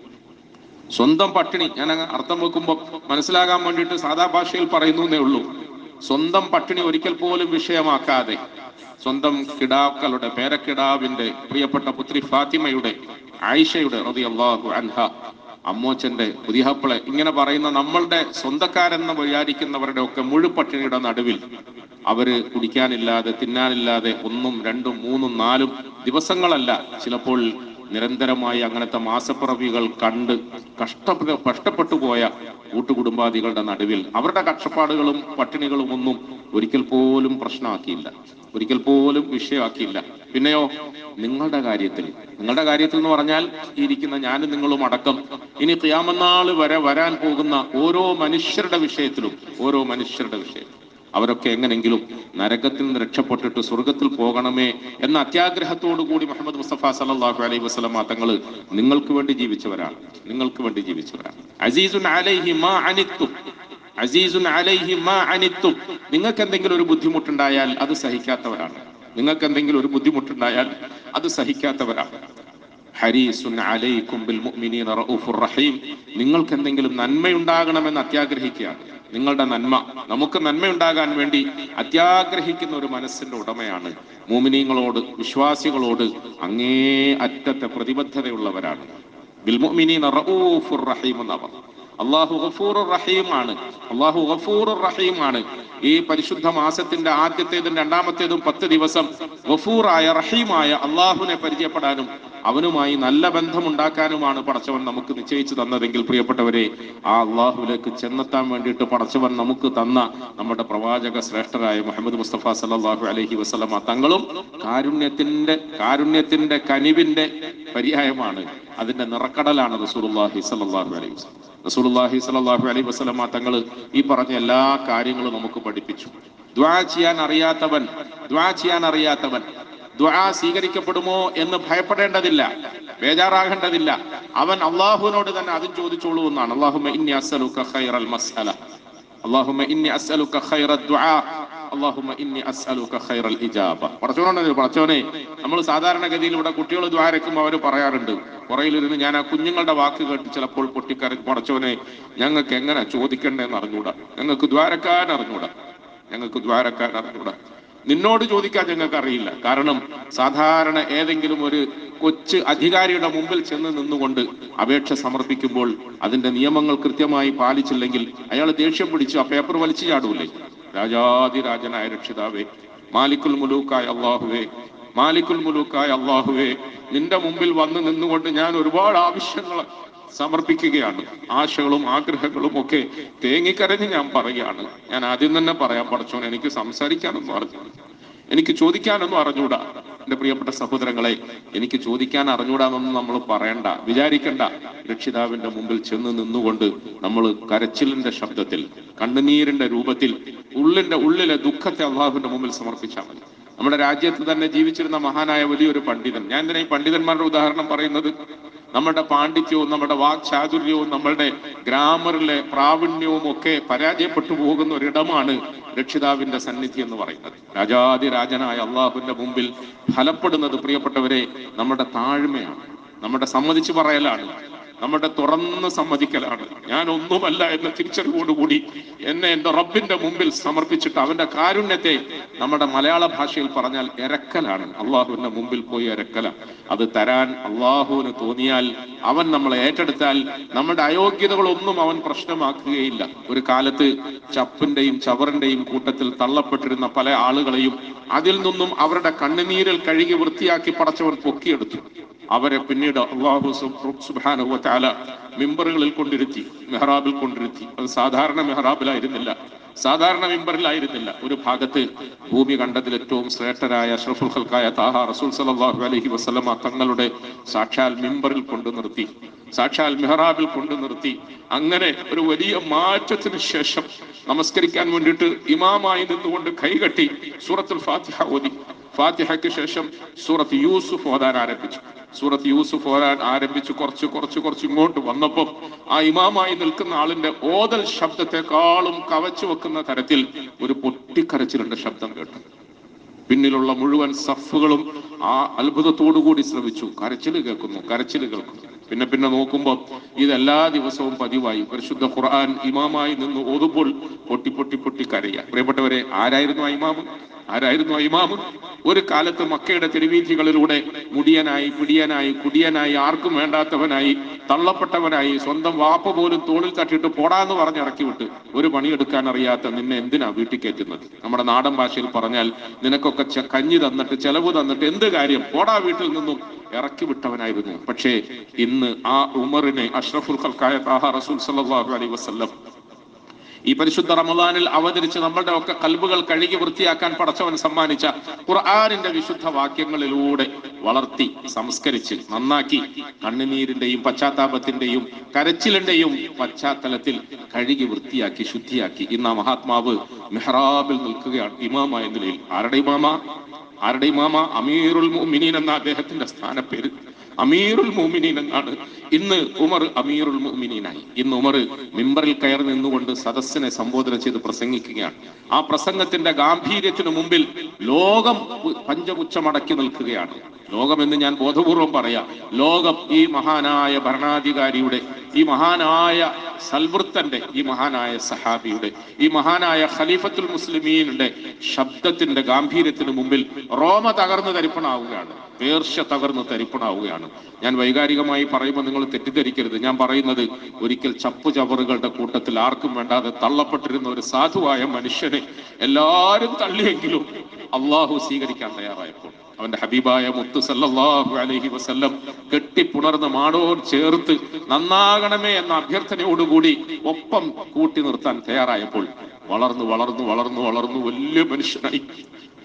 [SPEAKER 1] സ്വന്തം പട്ടിണി ഞാൻ അങ്ങ് അർത്ഥം വെക്കുമ്പോൾ മനസ്സിലാകാൻ വേണ്ടിയിട്ട് സാധാ ഭാഷയിൽ പറയുന്നു എന്നേ ഉള്ളൂ സ്വന്തം പട്ടിണി ഒരിക്കൽ പോലും വിഷയമാക്കാതെ സ്വന്തം കിടാക്കളുടെ പേരക്കിടാവിന്റെ പ്രിയപ്പെട്ട പുത്രി ഫാത്തിമയുടെ ആയിഷയുടെ റളിയല്ലാഹു അൻഹ അമ്മോച്ചന്റെ പുതിയപ്പളെ ഇങ്ങനെ പറയുന്ന നമ്മളുടെ സ്വന്തക്കാരെന്ന് വിചാരിക്കുന്നവരുടെ ഒക്കെ മുഴുപട്ടിണിയുടെ നടുവിൽ അവര് കുടിക്കാനില്ലാതെ തിന്നാനില്ലാതെ ഒന്നും രണ്ടും മൂന്നും നാലും ദിവസങ്ങളല്ല ചിലപ്പോൾ നിരന്തരമായി അങ്ങനത്തെ മാസപ്പിറവികൾ കണ്ട് കഷ്ടപ്പെട്ട കഷ്ടപ്പെട്ടു പോയ കൂട്ടുകുടുംബാദികളുടെ നടുവിൽ അവരുടെ കഷ്ടപ്പാടുകളും പട്ടിണികളും ഒന്നും ഒരിക്കൽ പോലും പ്രശ്നമാക്കിയില്ല ഒരിക്കൽ പോലും വിഷയമാക്കിയില്ല പിന്നെയോ നിങ്ങളുടെ കാര്യത്തിൽ നിങ്ങളുടെ കാര്യത്തിൽ എന്ന് പറഞ്ഞാൽ ഈ ഇരിക്കുന്ന ഞാനും നിങ്ങളും അടക്കം ഇനി ക്യാമനാൾ വരെ വരാൻ പോകുന്ന ഓരോ മനുഷ്യരുടെ വിഷയത്തിലും ഓരോ മനുഷ്യരുടെ വിഷയത്തിലും അവരൊക്കെ എങ്ങനെങ്കിലും നരകത്തിൽ നിന്ന് രക്ഷപ്പെട്ടിട്ട് സ്വർഗത്തിൽ പോകണമേ എന്ന അത്യാഗ്രഹത്തോടു കൂടി മുഹമ്മദ് മുസ്തഫ സല്ലല്ലാഹു അലൈഹി വസല്ലമ തങ്ങൾ നിങ്ങൾക്ക് വേണ്ടി ജീവിച്ചവരാണ് നിങ്ങൾക്ക് വേണ്ടി ജീവിച്ചവരാണ് അസീസുൻ അലൈഹി മാ അനിത്തും അസീസുൻ അലൈഹി മാ അനിത്തും നിങ്ങൾക്ക് എന്തെങ്കിലും ഒരു ബുദ്ധിമുട്ടുണ്ടായാൽ അത് സഹിക്കാത്തവരാണ് നിങ്ങൾക്ക് എന്തെങ്കിലും ഒരു ബുദ്ധിമുട്ടുണ്ടായാൽ അത് സഹിക്കാത്തവരാണ് ഹരീസുൻ അലൈക്കും ബിൽ മുഅ്മിനീന റഊഫുർ റഹീം നിങ്ങൾക്ക് എന്തെങ്കിലും നന്മയുണ്ടാകണമെന്ന് അത്യാഗ്രഹിക്കുകയാണ് നിങ്ങളുടെ നന്മ നമുക്ക് നന്മയുണ്ടാകാൻ വേണ്ടി അത്യാഗ്രഹിക്കുന്ന ഒരു മനസ്സിന്റെ ഉടമയാണ് മോമിനീങ്ങളോട് വിശ്വാസികളോട് അങ്ങേ അറ്റത്തെ പ്രതിബദ്ധതയുള്ളവരാണ് ബിൽ മുഅ്മിനീന റഊഫുർ റഹീം എന്നവർ അള്ളാഹു ഗഫൂറുർ റഹീമാണ് അള്ളാഹു ഗഫൂറുർ റഹീമാണ് ഈ പരിശുദ്ധ മാസത്തിന്റെ ആദ്യത്തേതും രണ്ടാമത്തേതും പത്ത് ദിവസം ഗഫൂറായ റഹീമായ അള്ളാഹുവിനെ പരിചയപ്പെടാനും അവനുമായി നല്ല ബന്ധമുണ്ടാക്കാനുമാണ് പടച്ചവൻ നമുക്ക് നിശ്ചയിച്ചു തന്നതെങ്കിൽ പ്രിയപ്പെട്ടവരെ ആ അള്ളാഹുവിലേക്ക് ചെന്നെത്താൻ വേണ്ടിയിട്ട് പടച്ചവൻ നമുക്ക് തന്ന നമ്മുടെ പ്രവാചക ശ്രേഷ്ഠരായ മുഹമ്മദ് മുസ്തഫ സല്ലല്ലാഹു അലൈഹി വസല്ലമ തങ്ങളും കാരുണ്യത്തിന്റെ കാരുണ്യത്തിന്റെ കനിവിന്റെ പര്യായമാണ് അതിന്റെ നിറക്കടലാണ് റസൂലുള്ളാഹി സല്ലല്ലാഹു അലൈഹി വസല്ലം റസൂലുള്ളാഹി സ്വല്ലല്ലാഹു അലൈഹി വസല്ലമ തങ്ങൾ ഈ പറഞ്ഞ എല്ലാ കാര്യങ്ങളും നമുക്ക് പഠിപ്പിച്ചു ദ്വാ ചെയ്യാൻ അറിയാത്തവൻ ദ്വാ ചെയ്യാൻ അറിയാത്തവൻ ദ്വാ സ്വീകരിക്കപ്പെടുമോ എന്ന് ഭയപ്പെടേണ്ടതില്ല ബേജാറാകേണ്ടതില്ല അവൻ അള്ളാഹുവിനോട് തന്നെ അതും ചോദിച്ചോളൂ എന്നാണ് അള്ളാഹുമ്മ ഇന്നി അസ്അലുക ഖൈറൽ മസ്അല അള്ളാഹുമ്മ ഇന്നി അസ്അലുക ഖൈറ ദുആ അള്ളാഹുമ്മ ഇന്നി അസ്അലുക ഖൈറൽ ഇജാബ പടച്ചോനെ പടച്ചോനെ നമ്മൾ സാധാരണഗതിയിൽ ഇവിടെ കുട്ടികൾ ദ്വാരക്കുമ്പോൾ അവർ പറയാറുണ്ട് പുറയിലിരുന്ന് ഞാൻ ആ കുഞ്ഞുങ്ങളുടെ വാക്ക് കേട്ട് ചിലപ്പോൾ പൊട്ടിക്കറി പടച്ചോനെ ഞങ്ങൾക്ക് എങ്ങനെ ചോദിക്കണ്ടേന്ന് അറിഞ്ഞൂടാ ഞങ്ങൾക്ക് ദ്വാരക്കാൻ അറിഞ്ഞൂടാ ഞങ്ങൾക്ക് ദ്വാരക്കാൻ അറിഞ്ഞൂടാ നിന്നോട് ചോദിക്കാൻ ഞങ്ങൾക്ക് അറിയില്ല കാരണം സാധാരണ ഏതെങ്കിലും ഒരു കൊച്ചു അധികാരിയുടെ മുമ്പിൽ ചെന്ന് നിന്നുകൊണ്ട് അപേക്ഷ സമർപ്പിക്കുമ്പോൾ അതിന്റെ നിയമങ്ങൾ കൃത്യമായി പാലിച്ചില്ലെങ്കിൽ അയാൾ ദേഷ്യം പിടിച്ച് ആ പേപ്പർ വലിച്ചു ചാടൂലേ രാജാതിരാജനായ രക്ഷിതാവേ മാലിക്കുൽ മുലൂക്കായ അള്ളാഹുവേ മാലിക്കുൽ മുലൂക്കായ അള്ളാഹുവേ നിന്റെ മുമ്പിൽ വന്ന് നിന്നുകൊണ്ട് ഞാൻ ഒരുപാട് ആവശ്യങ്ങൾ സമർപ്പിക്കുകയാണ് ആശകളും ആഗ്രഹങ്ങളും ഒക്കെ തേങ്ങിക്കരഞ്ഞ് ഞാൻ പറയുകയാണ് ഞാൻ ആദ്യം തന്നെ പറയാൻ പഠിച്ചോൻ എനിക്ക് സംസാരിക്കാനൊന്നും അറിഞ്ഞു എനിക്ക് ചോദിക്കാനൊന്നും അറിഞ്ഞൂടാ എന്റെ പ്രിയപ്പെട്ട സഹോദരങ്ങളെ എനിക്ക് ചോദിക്കാൻ അറിഞ്ഞൂടാന്നൊന്നും നമ്മൾ പറയണ്ട വിചാരിക്കണ്ട രക്ഷിതാവിന്റെ മുമ്പിൽ ചെന്ന് നിന്നുകൊണ്ട് നമ്മൾ കരച്ചിലിന്റെ ശബ്ദത്തിൽ കണ്ണുനീരിന്റെ രൂപത്തിൽ ഉള്ളിന്റെ ഉള്ളിലെ ദുഃഖത്തെ അള്ളാഹുവിന്റെ മുമ്പിൽ സമർപ്പിച്ചാൽ മതി നമ്മുടെ രാജ്യത്ത് തന്നെ ജീവിച്ചിരുന്ന മഹാനായ വലിയൊരു പണ്ഡിതൻ ഞാൻ എന്തിനാ ഈ പണ്ഡിതന്മാരുടെ ഉദാഹരണം പറയുന്നത് നമ്മുടെ പാണ്ഡിത്യവും നമ്മുടെ വാക്ചാതുര്യവും നമ്മളുടെ ഗ്രാമറിലെ പ്രാവീണ്യവും ഒക്കെ പരാജയപ്പെട്ടു പോകുന്ന ഒരിടമാണ് രക്ഷിതാവിന്റെ സന്നിധി എന്ന് പറയുന്നത് രാജാതിരാജനായ അള്ളാഹുവിന്റെ മുമ്പിൽ ഫലപ്പെടുന്നത് പ്രിയപ്പെട്ടവരെ നമ്മുടെ താഴ്മയാണ് നമ്മുടെ സമ്മതിച്ചു പറയലാണ് നമ്മുടെ തുറന്ന് സമ്മതിക്കലാണ് ഞാൻ ഒന്നുമല്ല എന്ന തിരിച്ചറിവോടുകൂടി എന്നെ എന്റെ റബ്ബിന്റെ മുമ്പിൽ സമർപ്പിച്ചിട്ട് അവന്റെ കാരുണ്യത്തെ നമ്മുടെ മലയാള ഭാഷയിൽ പറഞ്ഞാൽ എരക്കലാണ് അള്ളാഹുവിന്റെ മുമ്പിൽ പോയി എരക്കല അത് തരാൻ അള്ളാഹുവിന് തോന്നിയാൽ അവൻ നമ്മളെ ഏറ്റെടുത്താൽ നമ്മുടെ അയോഗ്യതകളൊന്നും അവൻ പ്രശ്നമാക്കുകയില്ല ഒരു കാലത്ത് ചപ്പിന്റെയും ചവറിന്റെയും കൂട്ടത്തിൽ തള്ളപ്പെട്ടിരുന്ന പല ആളുകളെയും അതിൽ നിന്നും അവരുടെ കണ്ണുനീരിൽ കഴുകി വൃത്തിയാക്കി പടച്ചവൻ പൊക്കിയെടുത്തു അവരെ പിന്നീട് അള്ളാഹു സുബാനുവ താല മിമ്പറുകളിൽ കൊണ്ടിരുത്തി മെഹ്റാബിൽ കൊണ്ടിരുത്തി അത് സാധാരണ മെഹ്റാബിലായിരുന്നില്ല സാധാരണ മിമ്പറിലായിരുന്നില്ല ഒരു ഭാഗത്ത് ഭൂമി കണ്ടതിൽ ഏറ്റവും ശ്രേഷ്ഠരായ അഷ്റഫുൽ ഖൽക്കായ താഹ റസൂൽ സലാഹു അലഹി വസ്ലമ തങ്ങളുടെ സാക്ഷാൽ മിമ്പറിൽ കൊണ്ടു നിർത്തി സാക്ഷാൽ മെഹ്റാബിൽ കൊണ്ടു നിർത്തി അങ്ങനെ ഒരു വലിയ മാറ്റത്തിന് ശേഷം നമസ്കരിക്കാൻ വേണ്ടിയിട്ട് ഇമാമായി നിന്നുകൊണ്ട് കൈകട്ടി സൂറത്തുൽ ഫാത്തിഹ ഓതി ഫാത്തിഹയ്ക്ക് ശേഷം സൂറത്ത് യൂസുഫ് ഓതാൻ ആരംഭിച്ചു സൂറത്ത് യൂസുഫ് ഓതാൻ ആരംഭിച്ച് കുറച്ച് കുറച്ച് കുറച്ച് ഇങ്ങോട്ട് വന്നപ്പം ആ ഇമാമായി നിൽക്കുന്ന ആളിന്റെ ഓതൽ ശബ്ദത്തെക്കാളും കവച്ചു വെക്കുന്ന തരത്തിൽ ഒരു പൊട്ടിക്കരച്ചിലിന്റെ ശബ്ദം കേട്ടു പിന്നിലുള്ള മുഴുവൻ സഫുകളും ആ അത്ഭുതത്തോടു കൂടി ശ്രമിച്ചു കരച്ചിൽ കേൾക്കുന്നു കരച്ചിൽ കേൾക്കുന്നു പിന്നെ പിന്നെ നോക്കുമ്പോൾ ഇത് എല്ലാ ദിവസവും പതിവായി പരിശുദ്ധ ഖുർആൻ ഇമാമായി നിന്ന് ഓതുമ്പോൾ പൊട്ടി പൊട്ടി പൊട്ടി കരയുക പ്രിയപ്പെട്ടവരെ ആരായിരുന്നു ആ ഇമാമ് ആരായിരുന്നു ആ ഇമാമ് ഒരു കാലത്ത് മക്കയുടെ തെരുവീഥികളിലൂടെ മുടിയനായി പിടിയനായി കുടിയനായി ആർക്കും വേണ്ടാത്തവനായി തള്ളപ്പെട്ടവനായി സ്വന്തം വാപ്പ പോലും തോളിൽ തട്ടിയിട്ട് പോടാന്ന് പറഞ്ഞ് ഇറക്കി വിട്ട് ഒരു പണിയെടുക്കാൻ അറിയാത്ത നിന്നെ എന്തിനാ വീട്ടിൽ കയറ്റുന്നത് നമ്മുടെ നാടൻ ഭാഷയിൽ പറഞ്ഞാൽ നിനക്കൊക്കെ ചെ- കഞ്ഞി തന്നിട്ട് ചെലവ് തന്നിട്ട് എന്ത് കാര്യം പോടാ വീട്ടിൽ നിന്നും ഇറക്കി വിട്ടവനായിരുന്നു പക്ഷേ ഇന്ന് ആ ഉമറിനെ അഷ്റഫുൽ ഖൽക്കായ താഹ റസൂൽ സല്ലല്ലാഹു അലൈഹി വസല്ലം ഈ പരിശുദ്ധ റമദാനിൽ അവതരിച്ച് നമ്മളുടെ ഒക്കെ കൽബുകൾ കഴുകി വൃത്തിയാക്കാൻ പടച്ചവൻ സമ്മാനിച്ച ഖുർആാനിന്റെ വിശുദ്ധ വാക്യങ്ങളിലൂടെ വളർത്തി സംസ്കരിച്ച് നന്നാക്കി കണ്ണുനീരിന്റെയും പശ്ചാത്താപത്തിന്റെയും കരച്ചിലിന്റെയും പശ്ചാത്തലത്തിൽ കഴുകി വൃത്തിയാക്കി ശുദ്ധിയാക്കി ഇന്ന് ആ മഹാത്മാവ് മെഹ്റാബിൽ നിൽക്കുകയാണ് ഇമാമ എന്ന നിലയിൽ ആരുടെ ഇമാമ ആരുടെ ഇമാമ അമീറുൽ മുഅ്മിനീൻ എന്ന അദ്ദേഹത്തിന്റെ സ്ഥാനപ്പേര് അമീറുൽ മുഅ്മിനീൻ എന്നാണ് ഇന്ന് ഉമർ അമീറുൽ മുഅ്മിനീനായി ഇന്ന് ഉമർ മിമ്പറിൽ കയറി നിന്നുകൊണ്ട് സദസ്സിനെ സംബോധന ചെയ്ത് പ്രസംഗിക്കുകയാണ് ആ പ്രസംഗത്തിന്റെ ഗാംഭീര്യത്തിനു മുമ്പിൽ ലോകം പു- പഞ്ചപുച്ഛമടക്കി നിൽക്കുകയാണ് ലോകം എന്ന് ഞാൻ ബോധപൂർവം പറയാം ലോകം ഈ മഹാനായ ഭരണാധികാരിയുടെ ഈ മഹാനായ സൽവൃത്തന്റെ ഈ മഹാനായ സഹാബിയുടെ ഈ മഹാനായ ഖലീഫത്തുൽ മുസ്ലിമീനുടെ ശബ്ദത്തിന്റെ ഗാംഭീര്യത്തിന് മുമ്പിൽ റോമ തകർന്ന് തരിപ്പണാവുകയാണ് പേർഷ്യ തകർന്ന് തരിപ്പണാവുകയാണ് ഞാൻ വൈകാരികമായി പറയുമ്പോൾ നിങ്ങൾ തെറ്റിദ്ധരിക്കരുത് ഞാൻ പറയുന്നത് ഒരിക്കൽ ചപ്പു ചവറുകളുടെ കൂട്ടത്തിൽ ആർക്കും വേണ്ടാതെ തള്ളപ്പെട്ടിരുന്ന ഒരു സാധുവായ മനുഷ്യനെ എല്ലാരും തള്ളിയെങ്കിലും അള്ളാഹു സ്വീകരിക്കാൻ തയ്യാറായപ്പോൾ അവന്റെ ഹബീബായ മുത്തു സല്ലല്ലാഹു അലൈഹി വസല്ലം കെട്ടിപ്പുണർന്ന് മാടോട് ചേർത്ത് നന്നാകണമേ എന്ന അഭ്യർത്ഥനയോടുകൂടി ഒപ്പം കൂട്ടി നിർത്താൻ തയ്യാറായപ്പോൾ വളർന്നു വളർന്നു വളർന്നു വളർന്നു വലിയ മനുഷ്യനായി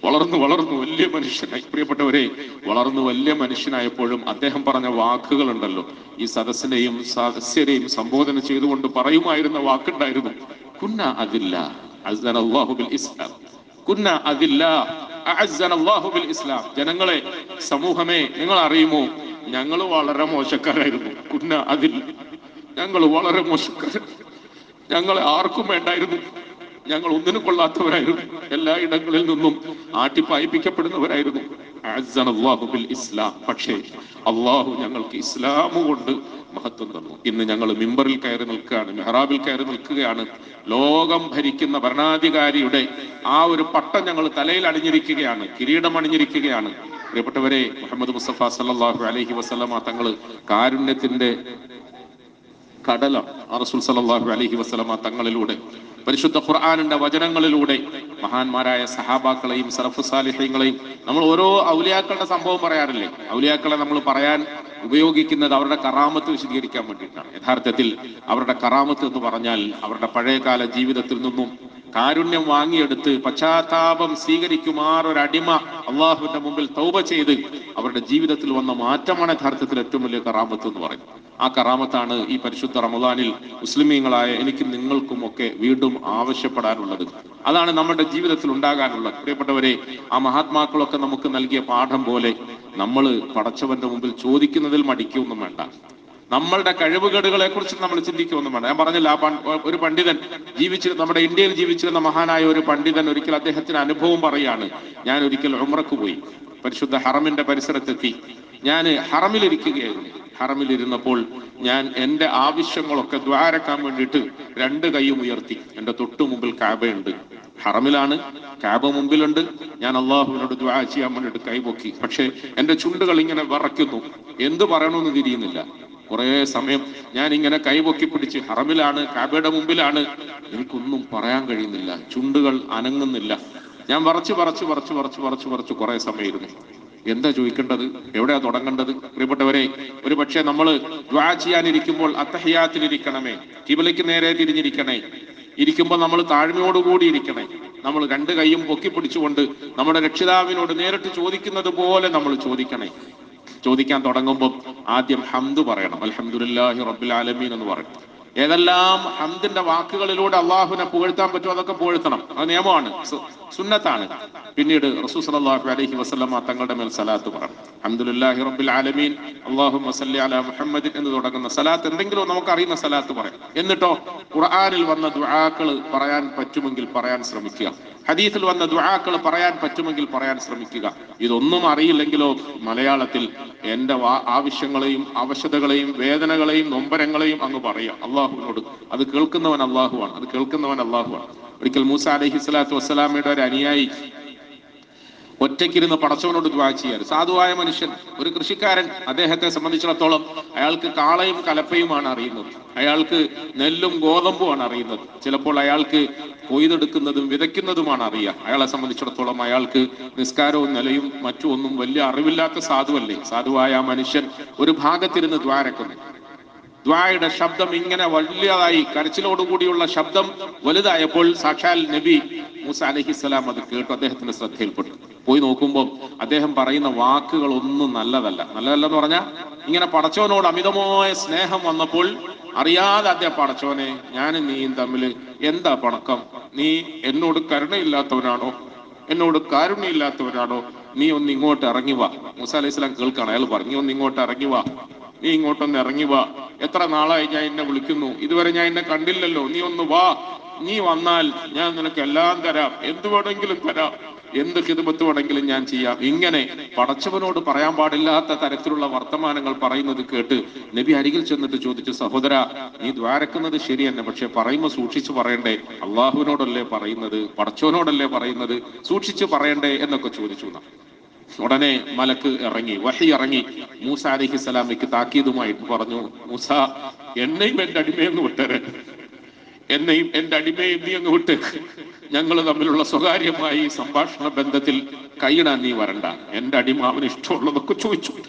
[SPEAKER 1] വളർന്നു വളർന്നു വലിയ മനുഷ്യനായി പ്രിയപ്പെട്ടവരെ വളർന്നു വലിയ മനുഷ്യനായപ്പോഴും അദ്ദേഹം പറഞ്ഞ വാക്കുകളുണ്ടല്ലോ ഈ സദസ്സിനെയും സദസ്യരെയും സംബോധന ചെയ്തുകൊണ്ട് പറയുമായിരുന്ന വാക്കുണ്ടായിരുന്നു കുന്ന അതില്ല അസ്സന അല്ലാഹു ബിൽ ഇസ്ലാം കുന്ന അതില്ല അഅസ്സന അല്ലാഹു ബിൽ ഇസ്ലാം ജനങ്ങളെ സമൂഹമേ നിങ്ങൾ അറിയുമോ ഞങ്ങൾ വളരെ മോശക്കാരായിരുന്നു കുന്ന അതിൽ ഞങ്ങൾ വളരെ മോശക്കാരായിരുന്നു ഞങ്ങളെ ആർക്കും വേണ്ടായിരുന്നു ഞങ്ങൾ ഒന്നിനും കൊള്ളാത്തവരായിരുന്നു എല്ലാ ഇടങ്ങളിൽ നിന്നും ആട്ടിപ്പായിപ്പിക്കപ്പെടുന്നവരായിരുന്നു അഅസ്സന അല്ലാഹു ബിൽ ഇസ്ലാം പക്ഷേ അള്ളാഹു ഞങ്ങൾക്ക് ഇസ്ലാം കൊണ്ട് മഹത്വം തന്നു ഇന്ന് ഞങ്ങൾ മിമ്പറിൽ കയറി നിൽക്കുകയാണ് മെഹ്റാബിൽ കയറി നിൽക്കുകയാണ് ലോകം ഭരിക്കുന്ന ഭരണാധികാരിയുടെ ആ ഒരു പട്ടം ഞങ്ങൾ തലയിൽ അണിഞ്ഞിരിക്കുകയാണ് കിരീടം അണിഞ്ഞിരിക്കുകയാണ് പ്രിയപ്പെട്ടവരെ മുഹമ്മദ് മുസ്തഫ സല്ലല്ലാഹു അലൈഹി വസല്ലമ തങ്ങൾ കാരുണ്യത്തിന്റെ കടലം ആ റസൂൽ സല്ലല്ലാഹു അലൈഹി വസല്ലമ തങ്ങളിലൂടെ പരിശുദ്ധ ഖുർആാനിന്റെ വചനങ്ങളിലൂടെ മഹാന്മാരായ സഹാബാക്കളെയും സറഫ് സാലിഹ്യങ്ങളെയും നമ്മൾ ഓരോ ഔലിയാക്കളുടെ സംഭവം പറയാറില്ലേ ഔലിയാക്കളെ നമ്മൾ പറയാൻ ഉപയോഗിക്കുന്നത് അവരുടെ കറാമത്ത് വിശദീകരിക്കാൻ വേണ്ടിയിട്ടാണ് യഥാർത്ഥത്തിൽ അവരുടെ കറാമത്ത് എന്ന് പറഞ്ഞാൽ അവരുടെ പഴയകാല ജീവിതത്തിൽ നിന്നും കാരുണ്യം വാങ്ങിയെടുത്ത് പശ്ചാത്താപം സ്വീകരിക്കുമാർ ഒരു അടിമ അള്ളാഹുവിന്റെ മുമ്പിൽ തൗബ ചെയ്ത് അവരുടെ ജീവിതത്തിൽ വന്ന മാറ്റമാണ് യഥാർത്ഥത്തിൽ ഏറ്റവും വലിയ കറാമത്ത് എന്ന് പറയുന്നത് ആ കറാമത്താണ് ഈ പരിശുദ്ധ റമദാനിൽ മുസ്ലിമീങ്ങളായ എനിക്കും നിങ്ങൾക്കും ഒക്കെ വീണ്ടും ആവശ്യപ്പെടാനുള്ളത് അതാണ് നമ്മുടെ ജീവിതത്തിൽ ഉണ്ടാകാനുള്ളത് പ്രിയപ്പെട്ടവരെ ആ മഹാത്മാക്കളൊക്കെ നമുക്ക് നൽകിയ പാഠം പോലെ നമ്മൾ പടച്ചവന്റെ മുമ്പിൽ ചോദിക്കുന്നതിൽ മടിക്കൊന്നും വേണ്ട നമ്മളുടെ കഴിവുകേടുകളെ കുറിച്ച് നമ്മൾ ചിന്തിക്കുമെന്നും വേണ്ട ഞാൻ പറഞ്ഞില്ല ആ പൺ- ഒരു പണ്ഡിതൻ ജീവിച്ചിരുന്ന നമ്മുടെ ഇന്ത്യയിൽ ജീവിച്ചിരുന്ന മഹാനായ ഒരു പണ്ഡിതൻ ഒരിക്കൽ അദ്ദേഹത്തിന് അനുഭവം പറയാണ് ഞാൻ ഒരിക്കൽ ഉമ്രക്ക് പോയി പരിശുദ്ധ ഹറമിന്റെ പരിസരത്തെത്തി ഞാൻ ഹറമിലിരിക്കുകയായിരുന്നു ഹറമിലിരുന്നപ്പോൾ ഞാൻ എൻ്റെ ആവശ്യങ്ങളൊക്കെ ദ്വാരക്കാൻ വേണ്ടിയിട്ട് രണ്ട് കൈയും ഉയർത്തി എൻ്റെ തൊട്ടു മുമ്പിൽ കാബയുണ്ട് ഹറമിലാണ് കാബ മുമ്പിലുണ്ട് ഞാൻ അള്ളാഹുവിനോട് ദ്വാ ചെയ്യാൻ വേണ്ടിയിട്ട് കൈപൊക്കി പക്ഷേ എൻ്റെ ചുണ്ടുകൾ ഇങ്ങനെ വിറയ്ക്കുന്നു എന്ത് പറയണമെന്ന് തിരിയുന്നില്ല കുറെ സമയം ഞാൻ ഇങ്ങനെ കൈപൊക്കി പിടിച്ച് ഹറമിലാണ് കാബയുടെ മുമ്പിലാണ് എനിക്കൊന്നും പറയാൻ കഴിയുന്നില്ല ചുണ്ടുകൾ അനങ്ങുന്നില്ല ഞാൻ വറച്ച് വറച്ച് വറച്ച് വറച്ച് വറച്ച് വറച്ച് കുറെ സമയം ഇരുന്നു എന്താ ചോദിക്കേണ്ടത് എവിടെയാ തുടങ്ങേണ്ടത് പ്രിയപ്പെട്ടവരെ ഒരു പക്ഷേ നമ്മൾ ദ്വാ ചെയ്യാനിരിക്കുമ്പോൾ അത്തഹയാത്തിലിരിക്കണമേ കിബിലയ്ക്ക് നേരെ തിരിഞ്ഞിരിക്കണേ ഇരിക്കുമ്പോൾ നമ്മൾ താഴ്മയോടുകൂടി ഇരിക്കണേ നമ്മൾ രണ്ട് കൈയും പൊക്കി പിടിച്ചുകൊണ്ട് നമ്മുടെ രക്ഷിതാവിനോട് നേരിട്ട് ചോദിക്കുന്നത് പോലെ നമ്മൾ ചോദിക്കണേ ചോദിക്കാൻ തുടങ്ങുമ്പോൾ ആദ്യം ഹംദ് പറയണം അൽഹംദുലില്ലാഹി റബ്ബിൽ ആലമീൻ എന്ന് പറയും ഏതെല്ലാം ഹംദിന്റെ വാക്കുകളിലൂടെ അള്ളാഹുവിനെ പുകഴ്ത്താൻ പറ്റുമോ അതൊക്കെ പുകഴ്ത്തണം അത് നിയമമാണ് സു- സുന്നത്താണ് പിന്നീട് റസൂ സല്ലല്ലാഹു അലൈഹി വസല്ലമ തങ്ങളുടെ മേൽ സലാത്ത് പറയണം അൽഹംദുലില്ലാഹി റബ്ബിൽ ആലമീൻ അല്ലാഹുമ്മ സല്ലി അലാ മുഹമ്മദിൻ എന്ന് തുടങ്ങുന്ന സലാത്ത് എന്തെങ്കിലും നമുക്ക് അറിയുന്ന സലാത്ത് പറയാം എന്നിട്ടോ ഖുർആനിൽ വന്ന ദുആക്കൾ പറയാൻ പറ്റുമെങ്കിൽ പറയാൻ ശ്രമിക്കുക ഹദീസിൽ വന്ന ദുആക്കൾ പറയാൻ പറ്റുമെങ്കിൽ പറയാൻ ശ്രമിക്കുക ഇതൊന്നും അറിയില്ലെങ്കിലോ മലയാളത്തിൽ എന്റെ വാ- ആവശ്യങ്ങളെയും അവശതകളെയും വേദനകളെയും നൊമ്പരങ്ങളെയും അങ്ങ് പറയാം അള്ളാഹുവിനോട് അത് കേൾക്കുന്നവൻ അള്ളാഹുവാണ് അത് കേൾക്കുന്നവൻ അള്ളാഹുവാണ് ഒരിക്കൽ മൂസ അലൈഹി സ്വലാത്തു വസ്സലാമയുടെ ഒരു അനുയായി ഒറ്റയ്ക്കിരുന്ന് പടച്ചവനോട് ദ്വാ ചെയ്യാൻ സാധുവായ മനുഷ്യൻ ഒരു കൃഷിക്കാരൻ അദ്ദേഹത്തെ സംബന്ധിച്ചിടത്തോളം അയാൾക്ക് കാളയും കലപ്പയുമാണ് അറിയുന്നത് അയാൾക്ക് നെല്ലും ഗോതമ്പുമാണ് അറിയുന്നത് ചിലപ്പോൾ അയാൾക്ക് കൊയ്തെടുക്കുന്നതും വിതയ്ക്കുന്നതുമാണ് അറിയുക അയാളെ സംബന്ധിച്ചിടത്തോളം അയാൾക്ക് നിസ്കാരവും നിലയും മറ്റു ഒന്നും വലിയ അറിവില്ലാത്ത സാധുവല്ലേ സാധുവായ ആ മനുഷ്യൻ ഒരു ഭാഗത്തിരുന്ന് ദ്വാരക്കുന്നു ദ്വായുടെ ശബ്ദം ഇങ്ങനെ വലിയതായി കരച്ചിലോടുകൂടിയുള്ള ശബ്ദം വലുതായപ്പോൾ സാക്ഷാൽ നബി മൂസ അലഹിസ്സലാം അത് കേട്ടു അദ്ദേഹത്തിന്റെ ശ്രദ്ധയിൽപ്പെട്ടു പോയി നോക്കുമ്പോൾ അദ്ദേഹം പറയുന്ന വാക്കുകൾ ഒന്നും നല്ലതല്ല നല്ലതല്ല എന്ന് പറഞ്ഞാൽ ഇങ്ങനെ പടച്ചവനോട് അമിതമായ സ്നേഹം വന്നപ്പോൾ അറിയാതെ അദ്ദേഹം പടച്ചവനെ ഞാനും നീയും തമ്മിൽ എന്താ പണക്കം നീ എന്നോട് കരുണയില്ലാത്തവനാണോ എന്നോട് കാരുണ്യമില്ലാത്തവരാണോ നീ ഒന്ന് ഇങ്ങോട്ട് ഇറങ്ങി വാ മൂസ അലൈഹി സ്വലാം കേൾക്കാണ് അയാൾ പറഞ്ഞു നീ ഒന്ന് ഇങ്ങോട്ട് ഇറങ്ങി വാ നീ ഇങ്ങോട്ടൊന്ന് ഇറങ്ങി വാ എത്ര നാളായി ഞാൻ എന്നെ വിളിക്കുന്നു ഇതുവരെ ഞാൻ എന്നെ കണ്ടില്ലല്ലോ നീ ഒന്ന് വാ നീ വന്നാൽ ഞാൻ നിനക്ക് എല്ലാം തരാം എന്ത് വേണമെങ്കിലും തരാം എന്ത് ഹിതമത്ത് വേണമെങ്കിലും ഞാൻ ചെയ്യാം ഇങ്ങനെ പടച്ചവനോട് പറയാൻ പാടില്ലാത്ത തരത്തിലുള്ള വർത്തമാനങ്ങൾ പറയുന്നത് കേട്ട് നബി അരികിൽ ചെന്നിട്ട് ചോദിച്ചു സഹോദര നീ ദ്വാരക്കുന്നത് ശരി തന്നെ പക്ഷെ പറയുമ്പോൾ സൂക്ഷിച്ചു പറയണ്ടേ അള്ളാഹുവിനോടല്ലേ പറയുന്നത് പടച്ചവനോടല്ലേ പറയുന്നത് സൂക്ഷിച്ചു പറയണ്ടേ എന്നൊക്കെ ചോദിച്ചു എന്നാ. ഉടനെ മലക്ക് ഇറങ്ങി വഹി ഇറങ്ങി മൂസ അലഹി സ്വലാമിക്ക് താക്കീതുമായിട്ട് പറഞ്ഞു മൂസ എന്നെയും എന്റെ അടിമയെന്ന് വിട്ടരെ എന്നെയും എന്റെ അടിമയും നീ അങ്ങ് വിട്ട് ഞങ്ങൾ തമ്മിലുള്ള സ്വകാര്യമായ ഈ സംഭാഷണ ബന്ധത്തിൽ കൈയിടാൻ നീ വരണ്ട എന്റെ അടിമ അവന് ഇഷ്ടമുള്ളതൊക്കെ ചോദിച്ചു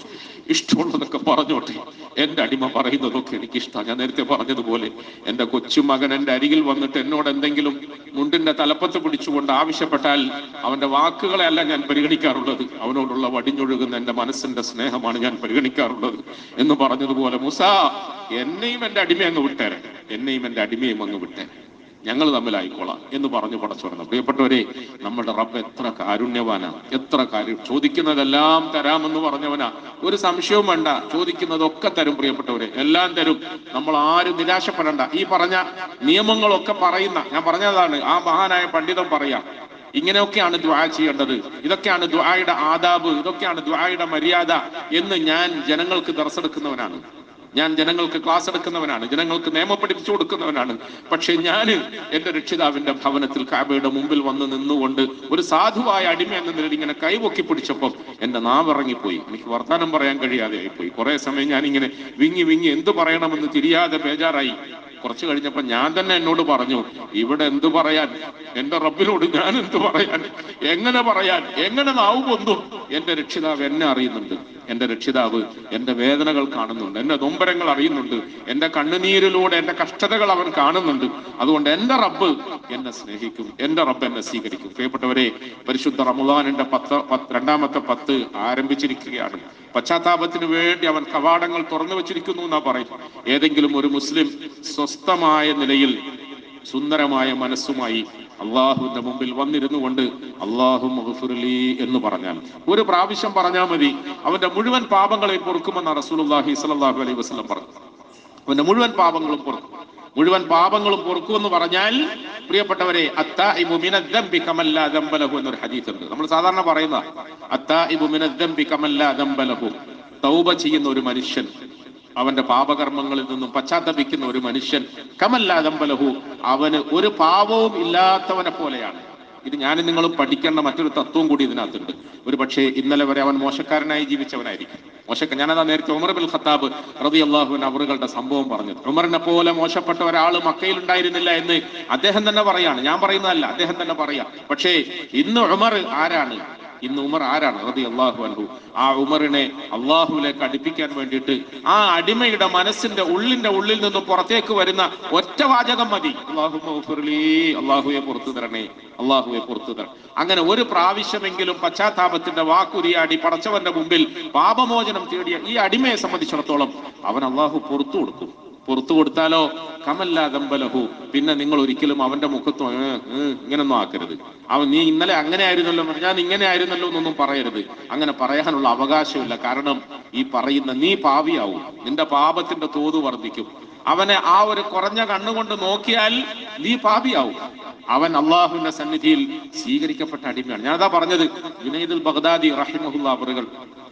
[SPEAKER 1] ഇഷ്ടമുള്ളതൊക്കെ പറഞ്ഞോട്ടെ എൻ്റെ അടിമ പറയുന്നതൊക്കെ എനിക്ക് ഇഷ്ടമാണ് ഞാൻ നേരത്തെ പറഞ്ഞതുപോലെ എൻ്റെ കൊച്ചുമകൻ എൻ്റെ അരികിൽ വന്നിട്ട് എന്നോട് എന്തെങ്കിലും മുണ്ടിന്റെ തലപ്പത്ത് പിടിച്ചുകൊണ്ട് ആവശ്യപ്പെട്ടാൽ അവന്റെ വാക്കുകളെ അല്ല ഞാൻ പരിഗണിക്കാറുള്ളത് അവനോടുള്ള വടിഞ്ഞൊഴുകുന്ന എൻ്റെ മനസ്സിന്റെ സ്നേഹമാണ് ഞാൻ പരിഗണിക്കാറുള്ളത് എന്ന് പറഞ്ഞതുപോലെ മുസ എന്നെയും എൻ്റെ അടിമയെ അങ്ങ് വിട്ടേരെ എന്നെയും എൻ്റെ അടിമയും അങ്ങ് വിട്ടേരെ ഞങ്ങൾ തമ്മിലായിക്കോളാം എന്ന് പറഞ്ഞു പടച്ചോരണം പ്രിയപ്പെട്ടവരെ നമ്മുടെ റബ്ബ് എത്ര കാരുണ്യവാനാണ് എത്ര കാര്യം ചോദിക്കുന്നതെല്ലാം തരാമെന്ന് പറഞ്ഞവനാ ഒരു സംശയവും വേണ്ട ചോദിക്കുന്നതൊക്കെ തരും പ്രിയപ്പെട്ടവരെ എല്ലാം തരും നമ്മൾ ആരും നിരാശപ്പെടേണ്ട ഈ പറഞ്ഞ നിയമങ്ങളൊക്കെ പറയുന്ന ഞാൻ പറഞ്ഞതാണ് ആ മഹാനായ പണ്ഡിതൻ പറയാം ഇങ്ങനെയൊക്കെയാണ് ദ്വാ ചെയ്യേണ്ടത് ഇതൊക്കെയാണ് ദ്വായുടെ ആദാബ് ഇതൊക്കെയാണ് ദ്വായുടെ മര്യാദ എന്ന് ഞാൻ ജനങ്ങൾക്ക് ദർശെടുക്കുന്നവനാണ് ഞാൻ ജനങ്ങൾക്ക് ക്ലാസ് എടുക്കുന്നവനാണ് ജനങ്ങൾക്ക് നിയമം പഠിപ്പിച്ചു കൊടുക്കുന്നവനാണ് പക്ഷെ ഞാൻ എന്റെ രക്ഷിതാവിന്റെ ഭവനത്തിൽ കാബയുടെ മുമ്പിൽ വന്ന് നിന്നുകൊണ്ട് ഒരു സാധുവായ അടിമ എന്ന നിലയിൽ ഇങ്ങനെ കൈപൊക്കി പിടിച്ചപ്പോൾ എന്റെ നാവിറങ്ങിപ്പോയി എനിക്ക് വർത്താനം പറയാൻ കഴിയാതെ ആയിപ്പോയി കുറെ സമയം ഞാൻ ഇങ്ങനെ വിങ്ങി വിങ്ങി എന്ത് പറയണമെന്ന് തിരിയാതെ ബേജാറായി കുറച്ച് കഴിഞ്ഞപ്പോ ഞാൻ തന്നെ എന്നോട് പറഞ്ഞു ഇവിടെ എന്തു പറയാൻ എന്റെ റബ്ബിനോട് ഞാൻ എന്തു പറയാൻ എങ്ങനെ പറയാൻ എങ്ങനെ നാവ് പൊന്തും എന്റെ രക്ഷിതാവ് എന്നെ അറിയുന്നുണ്ട് എന്റെ രക്ഷിതാവ് എന്റെ വേദനകൾ കാണുന്നുണ്ട് എന്റെ നൊമ്പരങ്ങൾ അറിയുന്നുണ്ട് എന്റെ കണ്ണുനീരിലൂടെ എന്റെ കഷ്ടതകൾ അവൻ കാണുന്നുണ്ട് അതുകൊണ്ട് എന്റെ റബ്ബ് എന്നെ സ്നേഹിക്കും എന്റെ റബ്ബ് എന്നെ സ്വീകരിക്കും പ്രിയപ്പെട്ടവരെ പരിശുദ്ധ റമദാനിന്റെ പത്ത് പത്ത് രണ്ടാമത്തെ പത്ത് ആരംഭിച്ചിരിക്കുകയാണ് പശ്ചാത്താപത്തിന് വേണ്ടി അവൻ കവാടങ്ങൾ തുറന്നു വെച്ചിരിക്കുന്നു എന്നാ പറയും ഏതെങ്കിലും ഒരു മുസ്ലിം സ്വസ്ഥമായ നിലയിൽ സുന്ദരമായ മനസ്സുമായി അള്ളാഹുവിന്റെ മുമ്പിൽ വന്നിരുന്നു കൊണ്ട് അള്ളാഹു മഗ്ഫിർലി എന്ന് പറഞ്ഞാൽ ഒരു പ്രാവശ്യം പറഞ്ഞാൽ മതി അവന്റെ മുഴുവൻ പാപങ്ങളെ പൊറുക്കുമെന്ന റസൂലുള്ളാഹി സ്വല്ലല്ലാഹു അലൈഹി വസല്ലം പറഞ്ഞു അവന്റെ മുഴുവൻ പാപങ്ങളും പൊറുക്കും മുഴുവൻ പാപങ്ങളും പൊറുക്കുമെന്ന് പറഞ്ഞാൽ പ്രിയപ്പെട്ടവരെ അത്താഇബു മിനദ്ദംബി കമല്ലാ ദംബലഹു എന്നൊരു ഹദീസ് ഉണ്ട് നമ്മൾ സാധാരണ പറയുന്ന അത്താഇബു മിനദ്ദംബി കമല്ലാ ദംബലഹു തൗബ ചെയ്യുന്ന ഒരു മനുഷ്യൻ അവന്റെ പാപകർമ്മങ്ങളിൽ നിന്നും പശ്ചാത്തപിക്കുന്ന ഒരു മനുഷ്യൻ കമല്ലാദംബലഹു അവന് ഒരു പാപവും ഇല്ലാത്തവനെ പോലെയാണ് ഇത് ഞാൻ നിങ്ങൾ പഠിക്കേണ്ട മറ്റൊരു തത്വം കൂടി ഇതിനകത്തുണ്ട് ഒരു പക്ഷേ ഇന്നലെ വരെ അവൻ മോശക്കാരനായി ജീവിച്ചവനായിരിക്കും മോശക്ക ഞാനതാ നേരത്തെ ഉമർ ബിൽ ഖത്താബ് റതി അള്ളാഹുവിൻ അവറുകളുടെ സംഭവം പറഞ്ഞത് ഉമറിനെ പോലെ മോശപ്പെട്ട ഒരാൾ മക്കയിൽ ഉണ്ടായിരുന്നില്ല എന്ന് അദ്ദേഹം തന്നെ പറയാണ് ഞാൻ പറയുന്നതല്ല അദ്ദേഹം തന്നെ പറയാം പക്ഷേ ഇന്ന് ഉമർ ആരാണ് ഇന്ന് ഉമർ ആരാണ് റതി അള്ളാഹു അൻഹു ആ ഉമറിനെ അള്ളാഹുവിലേക്ക് അടുപ്പിക്കാൻ വേണ്ടിയിട്ട് ആ അടിമയുടെ മനസ്സിന്റെ ഉള്ളിന്റെ ഉള്ളിൽ നിന്ന് പുറത്തേക്ക് വരുന്ന ഒറ്റ വാചകം മതി അള്ളാഹു അള്ളാഹുവെ പുറത്തു തരണേ അള്ളാഹുവെ പുറത്തു തരണം അങ്ങനെ ഒരു പ്രാവശ്യമെങ്കിലും പശ്ചാത്താപത്തിന്റെ വാക്കുരിയാടി പടച്ചവന്റെ മുമ്പിൽ പാപമോചനം തേടിയ ഈ അടിമയെ സംബന്ധിച്ചിടത്തോളം അവൻ അള്ളാഹു പുറത്തു കൊടുക്കും പുറത്തു കൊടുത്താലോ കമല്ലാദംബലഹു പിന്നെ നിങ്ങൾ ഒരിക്കലും അവന്റെ മുഖത്ത് ഏ, ഏ, ഇങ്ങനൊന്നും ആക്കരുത് അവൻ നീ ഇന്നലെ അങ്ങനെ ആയിരുന്നല്ലോ ഞാൻ ഇങ്ങനെ ആയിരുന്നല്ലോ എന്നൊന്നും പറയരുത് അങ്ങനെ പറയാനുള്ള അവകാശമില്ല കാരണം ഈ പറയുന്ന നീ പാവിയാവും നിന്റെ പാപത്തിന്റെ തോത് വർദ്ധിക്കും അവനെ ആ ഒരു കുറഞ്ഞ കണ്ണുകൊണ്ട് നോക്കിയാൽ നീ പാപിയാവും അവൻ അള്ളാഹുവിന്റെ സന്നിധിയിൽ സ്വീകരിക്കപ്പെട്ട അടിമയാണ് ഞാനതാ പറഞ്ഞത് ജുനൈദുൽ ബഗ്ദാദി റഹിമഹുല്ല അവറുകൾ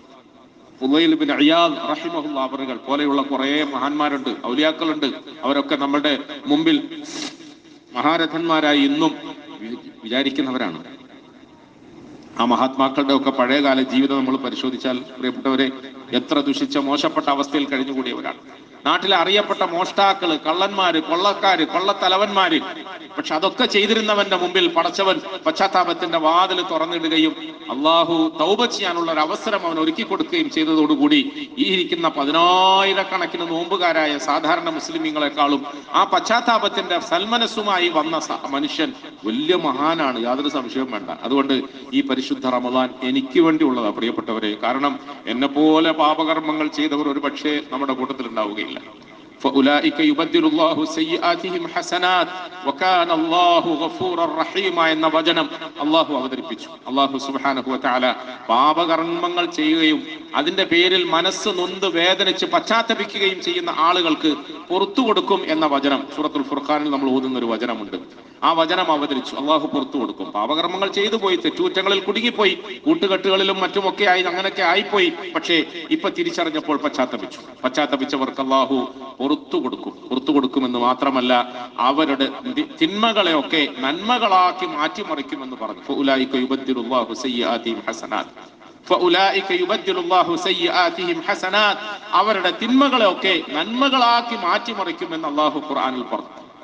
[SPEAKER 1] ഫുലൈൽ ബിൻ അയാദ് റഹിമഹുല്ല അവറുകൾ പോലെയുള്ള കുറെ മഹാന്മാരുണ്ട് ഔലിയാക്കളുണ്ട് അവരൊക്കെ നമ്മുടെ മുമ്പിൽ മഹാരഥന്മാരായി ഇന്നും വി- വിചാരിക്കുന്നവരാണ് ആ മഹാത്മാക്കളുടെ ഒക്കെ പഴയകാല ജീവിതം നമ്മൾ പരിശോധിച്ചാൽ പ്രിയപ്പെട്ടവരെ എത്ര ദുഷിച്ച മോശപ്പെട്ട അവസ്ഥയിൽ കഴിഞ്ഞുകൂടിയവരാണ് നാട്ടിലെ അറിയപ്പെട്ട മോഷ്ടാക്കള് കള്ളന്മാര് കൊള്ളക്കാര് കൊള്ളത്തലവന്മാര് പക്ഷെ അതൊക്കെ ചെയ്തിരുന്നവന്റെ മുമ്പിൽ പടച്ചവൻ പശ്ചാത്താപത്തിന്റെ വാതിൽ തുറന്നിടുകയും അള്ളാഹു തൗബ ചെയ്യാനുള്ള ഒരു അവസരം അവൻ ഒരുക്കി കൊടുക്കുകയും ചെയ്തതോടുകൂടി ഈ ഇരിക്കുന്ന പതിനായിരക്കണക്കിന് നോമ്പുകാരായ സാധാരണ മുസ്ലിമീങ്ങളെക്കാളും ആ പശ്ചാത്താപത്തിന്റെ സൽമനസ്സുമായി വന്ന സ- മനുഷ്യൻ വലിയ മഹാനാണ് യാതൊരു സംശയവും വേണ്ട അതുകൊണ്ട് ഈ പരിശുദ്ധ റമദാൻ എനിക്ക് വേണ്ടിയുള്ളതാ പ്രിയപ്പെട്ടവരെ കാരണം എന്നെ പോലെ പാപകർമ്മങ്ങൾ ചെയ്തവർ ഒരു പക്ഷേ നമ്മുടെ കൂട്ടത്തിൽ ഉണ്ടാവുകയില്ല فأولئك يبدل الله سيئاتهم حسنات وكان الله غفورا رحيما എന്ന വചനം അള്ളാഹു അവതരിപ്പിച്ചു അള്ളാഹു സുബ്ഹാനഹു വതആല പാപകർമ്മങ്ങൾ ചെയ്യുകയും അതിന്റെ പേരിൽ മനസ്സ് നൊന്ത് വേദനിച്ച് പശ്ചാത്തപിക്കുകയും ചെയ്യുന്ന ആളുകൾക്ക് പുറത്തു കൊടുക്കും എന്ന വചനം സൂറത്തുൽ ഫുർഖാനിൽ നമ്മൾ ഓതുന്ന ഒരു വചനമുണ്ട് ആ വചനം അവതരിച്ചു അള്ളാഹു പുറത്തു കൊടുക്കും പാപകർമ്മങ്ങൾ ചെയ്തു പോയി തെറ്റുകുറ്റങ്ങളിൽ കുടുങ്ങിപ്പോയി കൂട്ടുകെട്ടുകളിലും മറ്റുമൊക്കെ ആയി അങ്ങനെയൊക്കെ ആയിപ്പോയി പക്ഷേ ഇപ്പൊ തിരിച്ചറിഞ്ഞപ്പോൾ പശ്ചാത്തപിച്ചു പശ്ചാത്തപിച്ചവർക്ക് അള്ളാഹു പുറത്തു കൊടുക്കും പുറത്തു കൊടുക്കുമെന്ന് മാത്രമല്ല അവരുടെ തി- തിന്മകളെയൊക്കെ നന്മകളാക്കി മാറ്റിമറിക്കുമെന്ന് പറഞ്ഞു ഫഉലായിക യുബദ്ദിലുല്ലാഹു സയ്യിആതിഹിം ഹസനാത്ത് ഫഉലായിക യുബദ്ദിലുല്ലാഹു സയ്യിആതിഹിം ഹസനാത്ത് അവരുടെ തിന്മകളെയൊക്കെ നന്മകളാക്കി മാറ്റിമറിക്കുമെന്ന് അള്ളാഹു ഖുർആനിൽ പറഞ്ഞു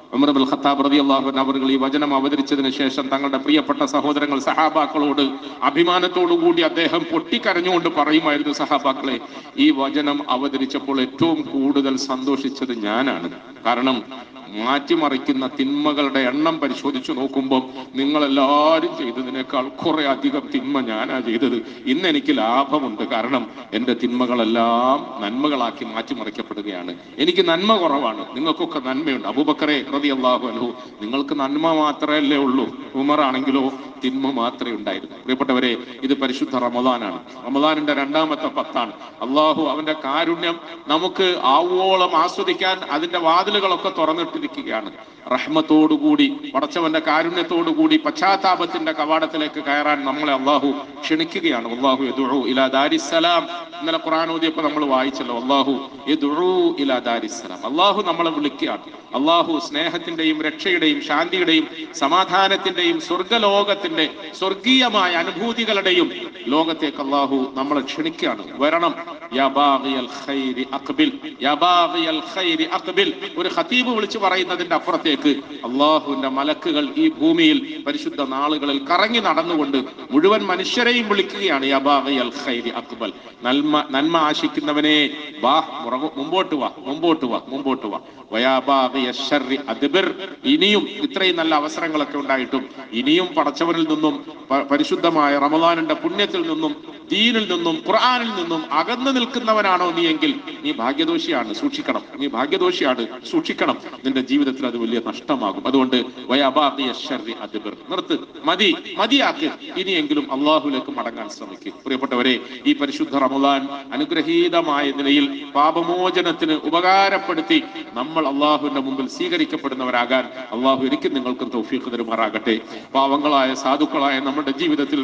[SPEAKER 1] ഉമർ അബുൽ ഖത്താബ് റളിയല്ലാഹു അൻഹു അവർ ഈ വചനം അവതരിച്ചതിന് ശേഷം തങ്ങളുടെ പ്രിയപ്പെട്ട സഹോദരങ്ങൾ സഹാബാക്കളോട് അഭിമാനത്തോടു കൂടി അദ്ദേഹം പൊട്ടിക്കരഞ്ഞുകൊണ്ട് പറയുമായിരുന്നു സഹാബാക്കളെ ഈ വചനം അവതരിച്ചപ്പോൾ ഏറ്റവും കൂടുതൽ സന്തോഷിച്ചത് ഞാനാണ് കാരണം മാറ്റിമറിക്കുന്ന തിന്മകളുടെ എണ്ണം പരിശോധിച്ചു നോക്കുമ്പോൾ നിങ്ങൾ എല്ലാവരും ചെയ്തതിനേക്കാൾ കുറെ അധികം തിന്മ ഞാനാ ചെയ്തത് ഇന്ന് എനിക്ക് ലാഭമുണ്ട് കാരണം എൻ്റെ തിന്മകളെല്ലാം നന്മകളാക്കി മാറ്റിമറിക്കപ്പെടുകയാണ് എനിക്ക് നന്മ കുറവാണ് നിങ്ങൾക്കൊക്കെ നന്മയുണ്ട് അബൂബക്കറെ റതി അള്ളാഹു അലഹു നിങ്ങൾക്ക് നന്മ മാത്രമല്ലേ ഉള്ളൂ ഉമർ ആണെങ്കിലോ തിന്മ മാത്രമേ ഉണ്ടായിരുന്നു പ്രിയപ്പെട്ടവരെ ഇത് പരിശുദ്ധ റമദാനാണ് റമദാനിന്റെ രണ്ടാമത്തെ പത്താണ് അള്ളാഹു അവന്റെ കാരുണ്യം നമുക്ക് ആവോളം ആസ്വദിക്കാൻ അതിന്റെ വാതിലുകളൊക്കെ തുറന്നിട്ടിരിക്കുകയാണ് റഹ്മത്തോടുകൂടി പടച്ചവന്റെ കാരുണ്യത്തോടുകൂടി പശ്ചാത്താപത്തിന്റെ കവാടത്തിലേക്ക് കയറാൻ നമ്മളെ അള്ളാഹു ക്ഷണിക്കുകയാണ് അള്ളാഹു യദുഉ ഇലാ ദാരിസ്സലാം ഇന്നലെ ഖുർആൻ ഓതിയപ്പോൾ നമ്മൾ വായിച്ചല്ലോ അള്ളാഹു യദുഉ ഇലാ ദാരിസ്സലാം അള്ളാഹു നമ്മളെ വിളിക്കുകയാണ് അള്ളാഹു സ്നേഹത്തിന്റെയും രക്ഷയുടെയും ശാന്തിയുടെയും സമാധാനത്തിന്റെയും സ്വർഗലോകത്തിന്റെ സ്വർഗീയമായ അനുഭൂതികളുടെയും ലോകത്തേക്ക് അള്ളാഹു നമ്മളെ ക്ഷണിക്കുകയാണ് വരണം യാ ബാഗിയൽ ഖൈരി അഖ്ബിൽ യാ ബാഗിയൽ ഖൈരി അഖ്ബിൽ ഒരു ഖതീബ് വിളിച്ചു പറയുന്നതിന്റെ അപ്പുറത്തേക്ക് അള്ളാഹുവിന്റെ മലക്കുകൾ ഈ ഭൂമിയിൽ പരിശുദ്ധ നാളുകളിൽ കറങ്ങി നടന്നുകൊണ്ട് മുഴുവൻ മനുഷ്യരെയും വിളിക്കുകയാണ് യാ ബാഗിയൽ ഖൈരി അഖ്ബൽ നന്മ നന്മ ആശിക്കുന്നവനെ വാ മുറകു- മുമ്പോട്ട് വാ മുമ്പോട്ട് വാ മുമ്പോട്ട് വാ വയാബാഗിയ ശർരി അദ്ബിർ ഇനിയും ഇത്രയും നല്ല അവസരങ്ങളൊക്കെ ഉണ്ടായിട്ടും ഇനിയും പടച്ചവനിൽ നിന്നും പ- പരിശുദ്ധമായ റമദാനിന്റെ പുണ്യത്തിൽ നിന്നും ദീനിൽ നിന്നും ഖുർആനിൽ നിന്നും അകന്നു നിൽക്കുന്നവനാണോ നീ എങ്കിൽ നീ ഭാഗ്യദോഷിയാണ് സൂക്ഷിക്കണം നീ ഭാഗ്യദോഷിയാണ് സൂക്ഷിക്കണം നിന്റെ ജീവിതത്തിൽ അത് വലിയ നഷ്ടമാകും അതുകൊണ്ട് വയാബാഗിയ ശർരി അദ്ബിർ നിർത്ത് മതി മതിയാക്ക് ഇനിയെങ്കിലും അള്ളാഹുലേക്ക് മടങ്ങാൻ ശ്രമിക്കും പ്രിയപ്പെട്ടവരെ ഈ പരിശുദ്ധ റമദാൻ അനുഗ്രഹീതമായ നിലയിൽ പാപമോചനത്തിന് ഉപകാരപ്പെടുത്തി നമ്മൾ അള്ളാഹുവിന്റെ മുമ്പിൽ സ്വീകരിക്കപ്പെടുന്നവരാകാൻ അള്ളാഹു എനിക്കും നിങ്ങൾക്കും തൗഫീഖ് തരുമാറാകട്ടെ പാവങ്ങളായ സാധുക്കളായ നമ്മുടെ ജീവിതത്തിൽ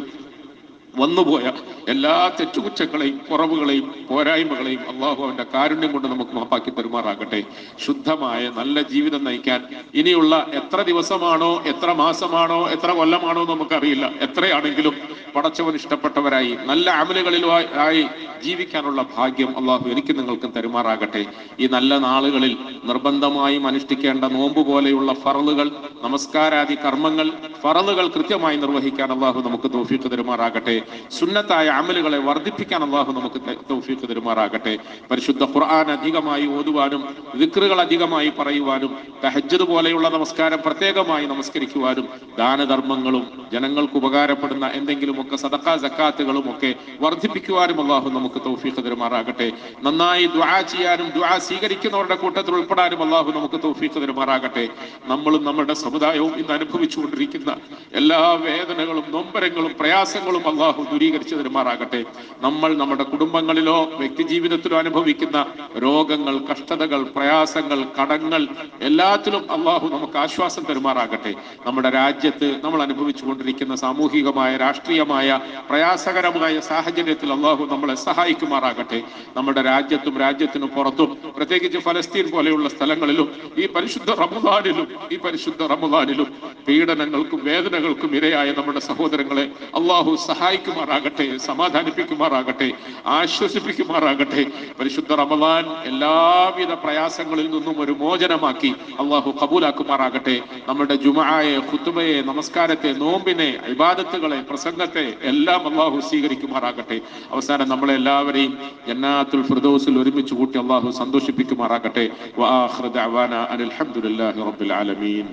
[SPEAKER 1] വന്നുപോയ എല്ലാ തെറ്റുകുറ്റങ്ങളെയും കുറവുകളെയും പോരായ്മകളെയും അള്ളാഹു അവന്റെ കാരുണ്യം കൊണ്ട് നമുക്ക് മാപ്പാക്കി തരുമാറാകട്ടെ ശുദ്ധമായ നല്ല ജീവിതം നയിക്കാൻ ഇനിയുള്ള എത്ര ദിവസമാണോ എത്ര മാസമാണോ എത്ര കൊല്ലമാണോ നമുക്കറിയില്ല എത്രയാണെങ്കിലും പടച്ചവൻ ഇഷ്ടപ്പെട്ടവരായി നല്ല അമലുകളിലുമായി ആയി ജീവിക്കാനുള്ള ഭാഗ്യം അള്ളാഹു എനിക്ക് നിങ്ങൾക്കും തരുമാറാകട്ടെ ഈ നല്ല നാളുകളിൽ നിർബന്ധമായും അനുഷ്ഠിക്കേണ്ട നോമ്പ് പോലെയുള്ള ഫറലുകൾ നമസ്കാരാദി കർമ്മങ്ങൾ ഫറലുകൾ കൃത്യമായി നിർവഹിക്കാൻ അള്ളാഹു നമുക്ക് തൗഫീഖ് തരുമാറാകട്ടെ സുന്നത്തായ അമലുകളെ വർദ്ധിപ്പിക്കാൻ അള്ളാഹു നമുക്ക് ത- തൗഫീഖ് തരുമാറാകട്ടെ പരിശുദ്ധ ഖുർആൻ അധികമായി ഓതുവാനും വിക്റുകൾ അധികമായി പറയുവാനും തഹജ്ജദ് പോലെയുള്ള നമസ്കാരം പ്രത്യേകമായി നമസ്കരിക്കുവാനും ദാനധർമ്മങ്ങളും ജനങ്ങൾക്ക് ഉപകാരപ്പെടുന്ന എന്തെങ്കിലുമൊക്കെ സദക്ക സക്കാത്തുകളും ഒക്കെ വർദ്ധിപ്പിക്കുവാനും അള്ളാഹു നമുക്ക് തൗഫീഖ് തരുമാറാകട്ടെ നന്നായി ദുആ ചെയ്യാനും ദുആ സ്വീകരിക്കുന്നവരുടെ കൂട്ടത്തിൽ ഉൾപ്പെടാനും അള്ളാഹു നമുക്ക് തൗഫീഖ് തരുമാറാകട്ടെ നമ്മളും നമ്മുടെ സമുദായവും ഇന്ന് അനുഭവിച്ചുകൊണ്ടിരിക്കുന്ന എല്ലാ വേദനകളും നൊമ്പരങ്ങളും പ്രയാസങ്ങളും അള്ളാഹു ദൂരീകരിച്ചു തരുമാറാകട്ടെ നമ്മൾ നമ്മുടെ കുടുംബങ്ങളിലോ വ്യക്തി ജീവിതത്തിലോ അനുഭവിക്കുന്ന രോഗങ്ങൾ കഷ്ടതകൾ പ്രയാസങ്ങൾ കടങ്ങൾ എല്ലാത്തിലും അള്ളാഹു നമുക്ക് ആശ്വാസം തരുമാറാകട്ടെ നമ്മുടെ രാജ്യത്ത് നമ്മൾ അനുഭവിച്ചുകൊണ്ടിരിക്കുന്ന സാമൂഹികമായ രാഷ്ട്രീയമായ പ്രയാസകരമായ സാഹചര്യത്തിൽ അള്ളാഹു നമ്മളെ സഹായിക്കുമാറാകട്ടെ നമ്മുടെ രാജ്യത്തും രാജ്യത്തിനും പുറത്തും പ്രത്യേകിച്ച് ഫലസ്തീൻ പോലെയുള്ള സ്ഥലങ്ങളിലും ഈ പരിശുദ്ധ റമദാനിലും ഈ പരിശുദ്ധ റമദാനിലും പീഡനങ്ങൾക്കും വേദനകൾക്കും ഇരയായ നമ്മുടെ സഹോദരങ്ങളെ അള്ളാഹു സഹായിക്കുമാറാകട്ടെ സമാധാനിപ്പിക്കുമാറാകട്ടെ ആശ്വസിപ്പിക്കുമാറാകട്ടെ പരിശുദ്ധ റമദാൻ എല്ലാവിധ പ്രയാസങ്ങളിൽ നിന്നും ഒരു മോചനമാക്കി അള്ളാഹു കബൂലാക്കുമാറാകട്ടെ നമ്മുടെ ജുമആയെ ഖുത്തുബയെ നമസ്കാരത്തെ നോമ്പിനെ ഇബാദത്തുകളെ പ്രസംഗത്തെ എല്ലാം അള്ളാഹു സ്വീകരിക്കുമാറാകട്ടെ അവസാനം നമ്മളെ എല്ലാവരെയും ജന്നാത്തുൽ ഫിർദൗസിൽ ഒരുമിച്ച് കൂട്ടി അള്ളാഹു സന്തോഷിപ്പിക്കുമാറാകട്ടെ വആഖിറു ദഅവാന അനിൽ ഹംദുലില്ലാഹി റബ്ബിൽ ആലമീൻ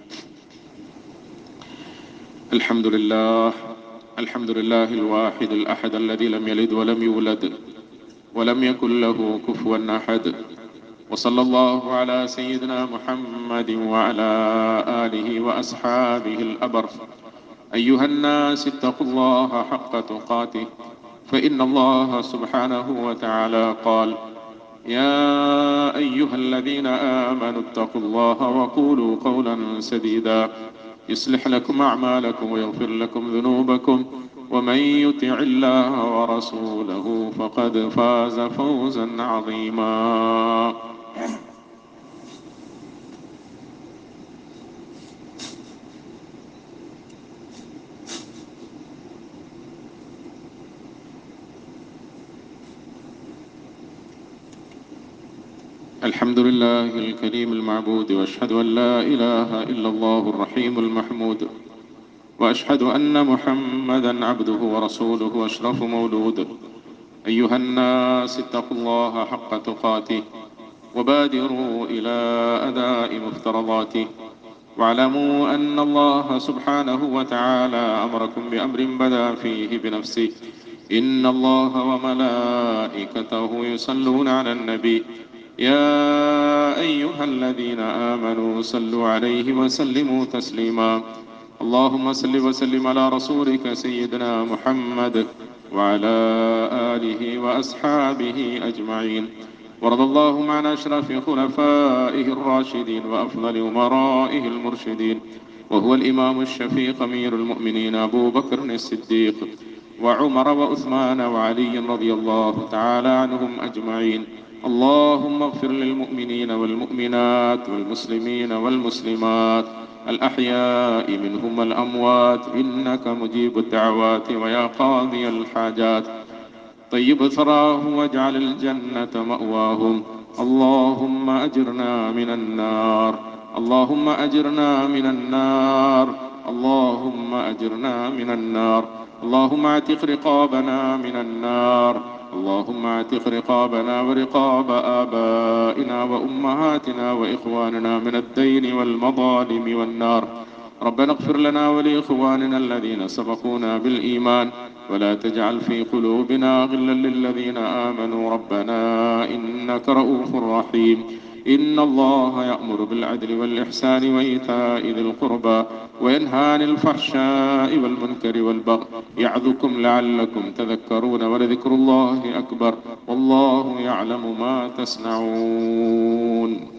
[SPEAKER 1] الحمد لله الحمد لله الواحد الأحد الذي لم يلد ولم يولد ولم يكن له كفوا أحد وصلى الله على سيدنا محمد وعلى آله وأصحابه الأبر أيها الناس اتقوا الله حق تقاته فإن الله سبحانه وتعالى قال يا أيها الذين آمنوا اتقوا الله وقولوا قولا سديدا يصلح لكم أعمالكم ويغفر لكم ذنوبكم ومن يطع الله ورسوله فقد فاز فوزا عظيما الحمد لله الكريم المعبود واشهد ان لا اله الا الله الرحيم المحمود واشهد ان محمدا عبده ورسوله واشرف مولود ايها الناس اتقوا الله حق تقاته وبادروا الى اداء مفترضاته واعلموا ان الله سبحانه وتعالى امركم بامر بدا فيه بنفسه ان الله وملائكته يصلون على النبي يا ايها الذين امنوا صلوا عليه وسلموا تسليما اللهم صل وسلم على رسولك سيدنا محمد وعلى اله واصحابه اجمعين ورضى اللهم عن اشرف خلفائه الراشدين وافضل امرائه المرشدين وهو الامام الشفيق امير المؤمنين ابو بكر الصديق وعمر وعثمان وعلي رضي الله تعالى عنهم اجمعين اللهم اغفر للمؤمنين والمؤمنات والمسلمين والمسلمات الأحياء منهم والأموات إنك مجيب الدعوات ويا قاضي الحاجات طيب ثراه واجعل الجنة مأواهم اللهم أجرنا من النار اللهم أجرنا من النار اللهم أجرنا من النار اللهم اعتق رقابنا من النار اللهم اعتق رقابنا ورقاب آبائنا وأمهاتنا وإخواننا من الدين والمظالم والنار ربنا اغفر لنا ولإخواننا الذين سبقونا بالإيمان ولا تجعل في قلوبنا غلا للذين آمنوا ربنا إنك رؤوف رحيم إن الله يأمر بالعدل والإحسان وإيتاء ذي القربى وينهى عن الفحشاء والمنكر والبغي يعظكم لعلكم تذكرون ولذكر الله أكبر والله يعلم ما تصنعون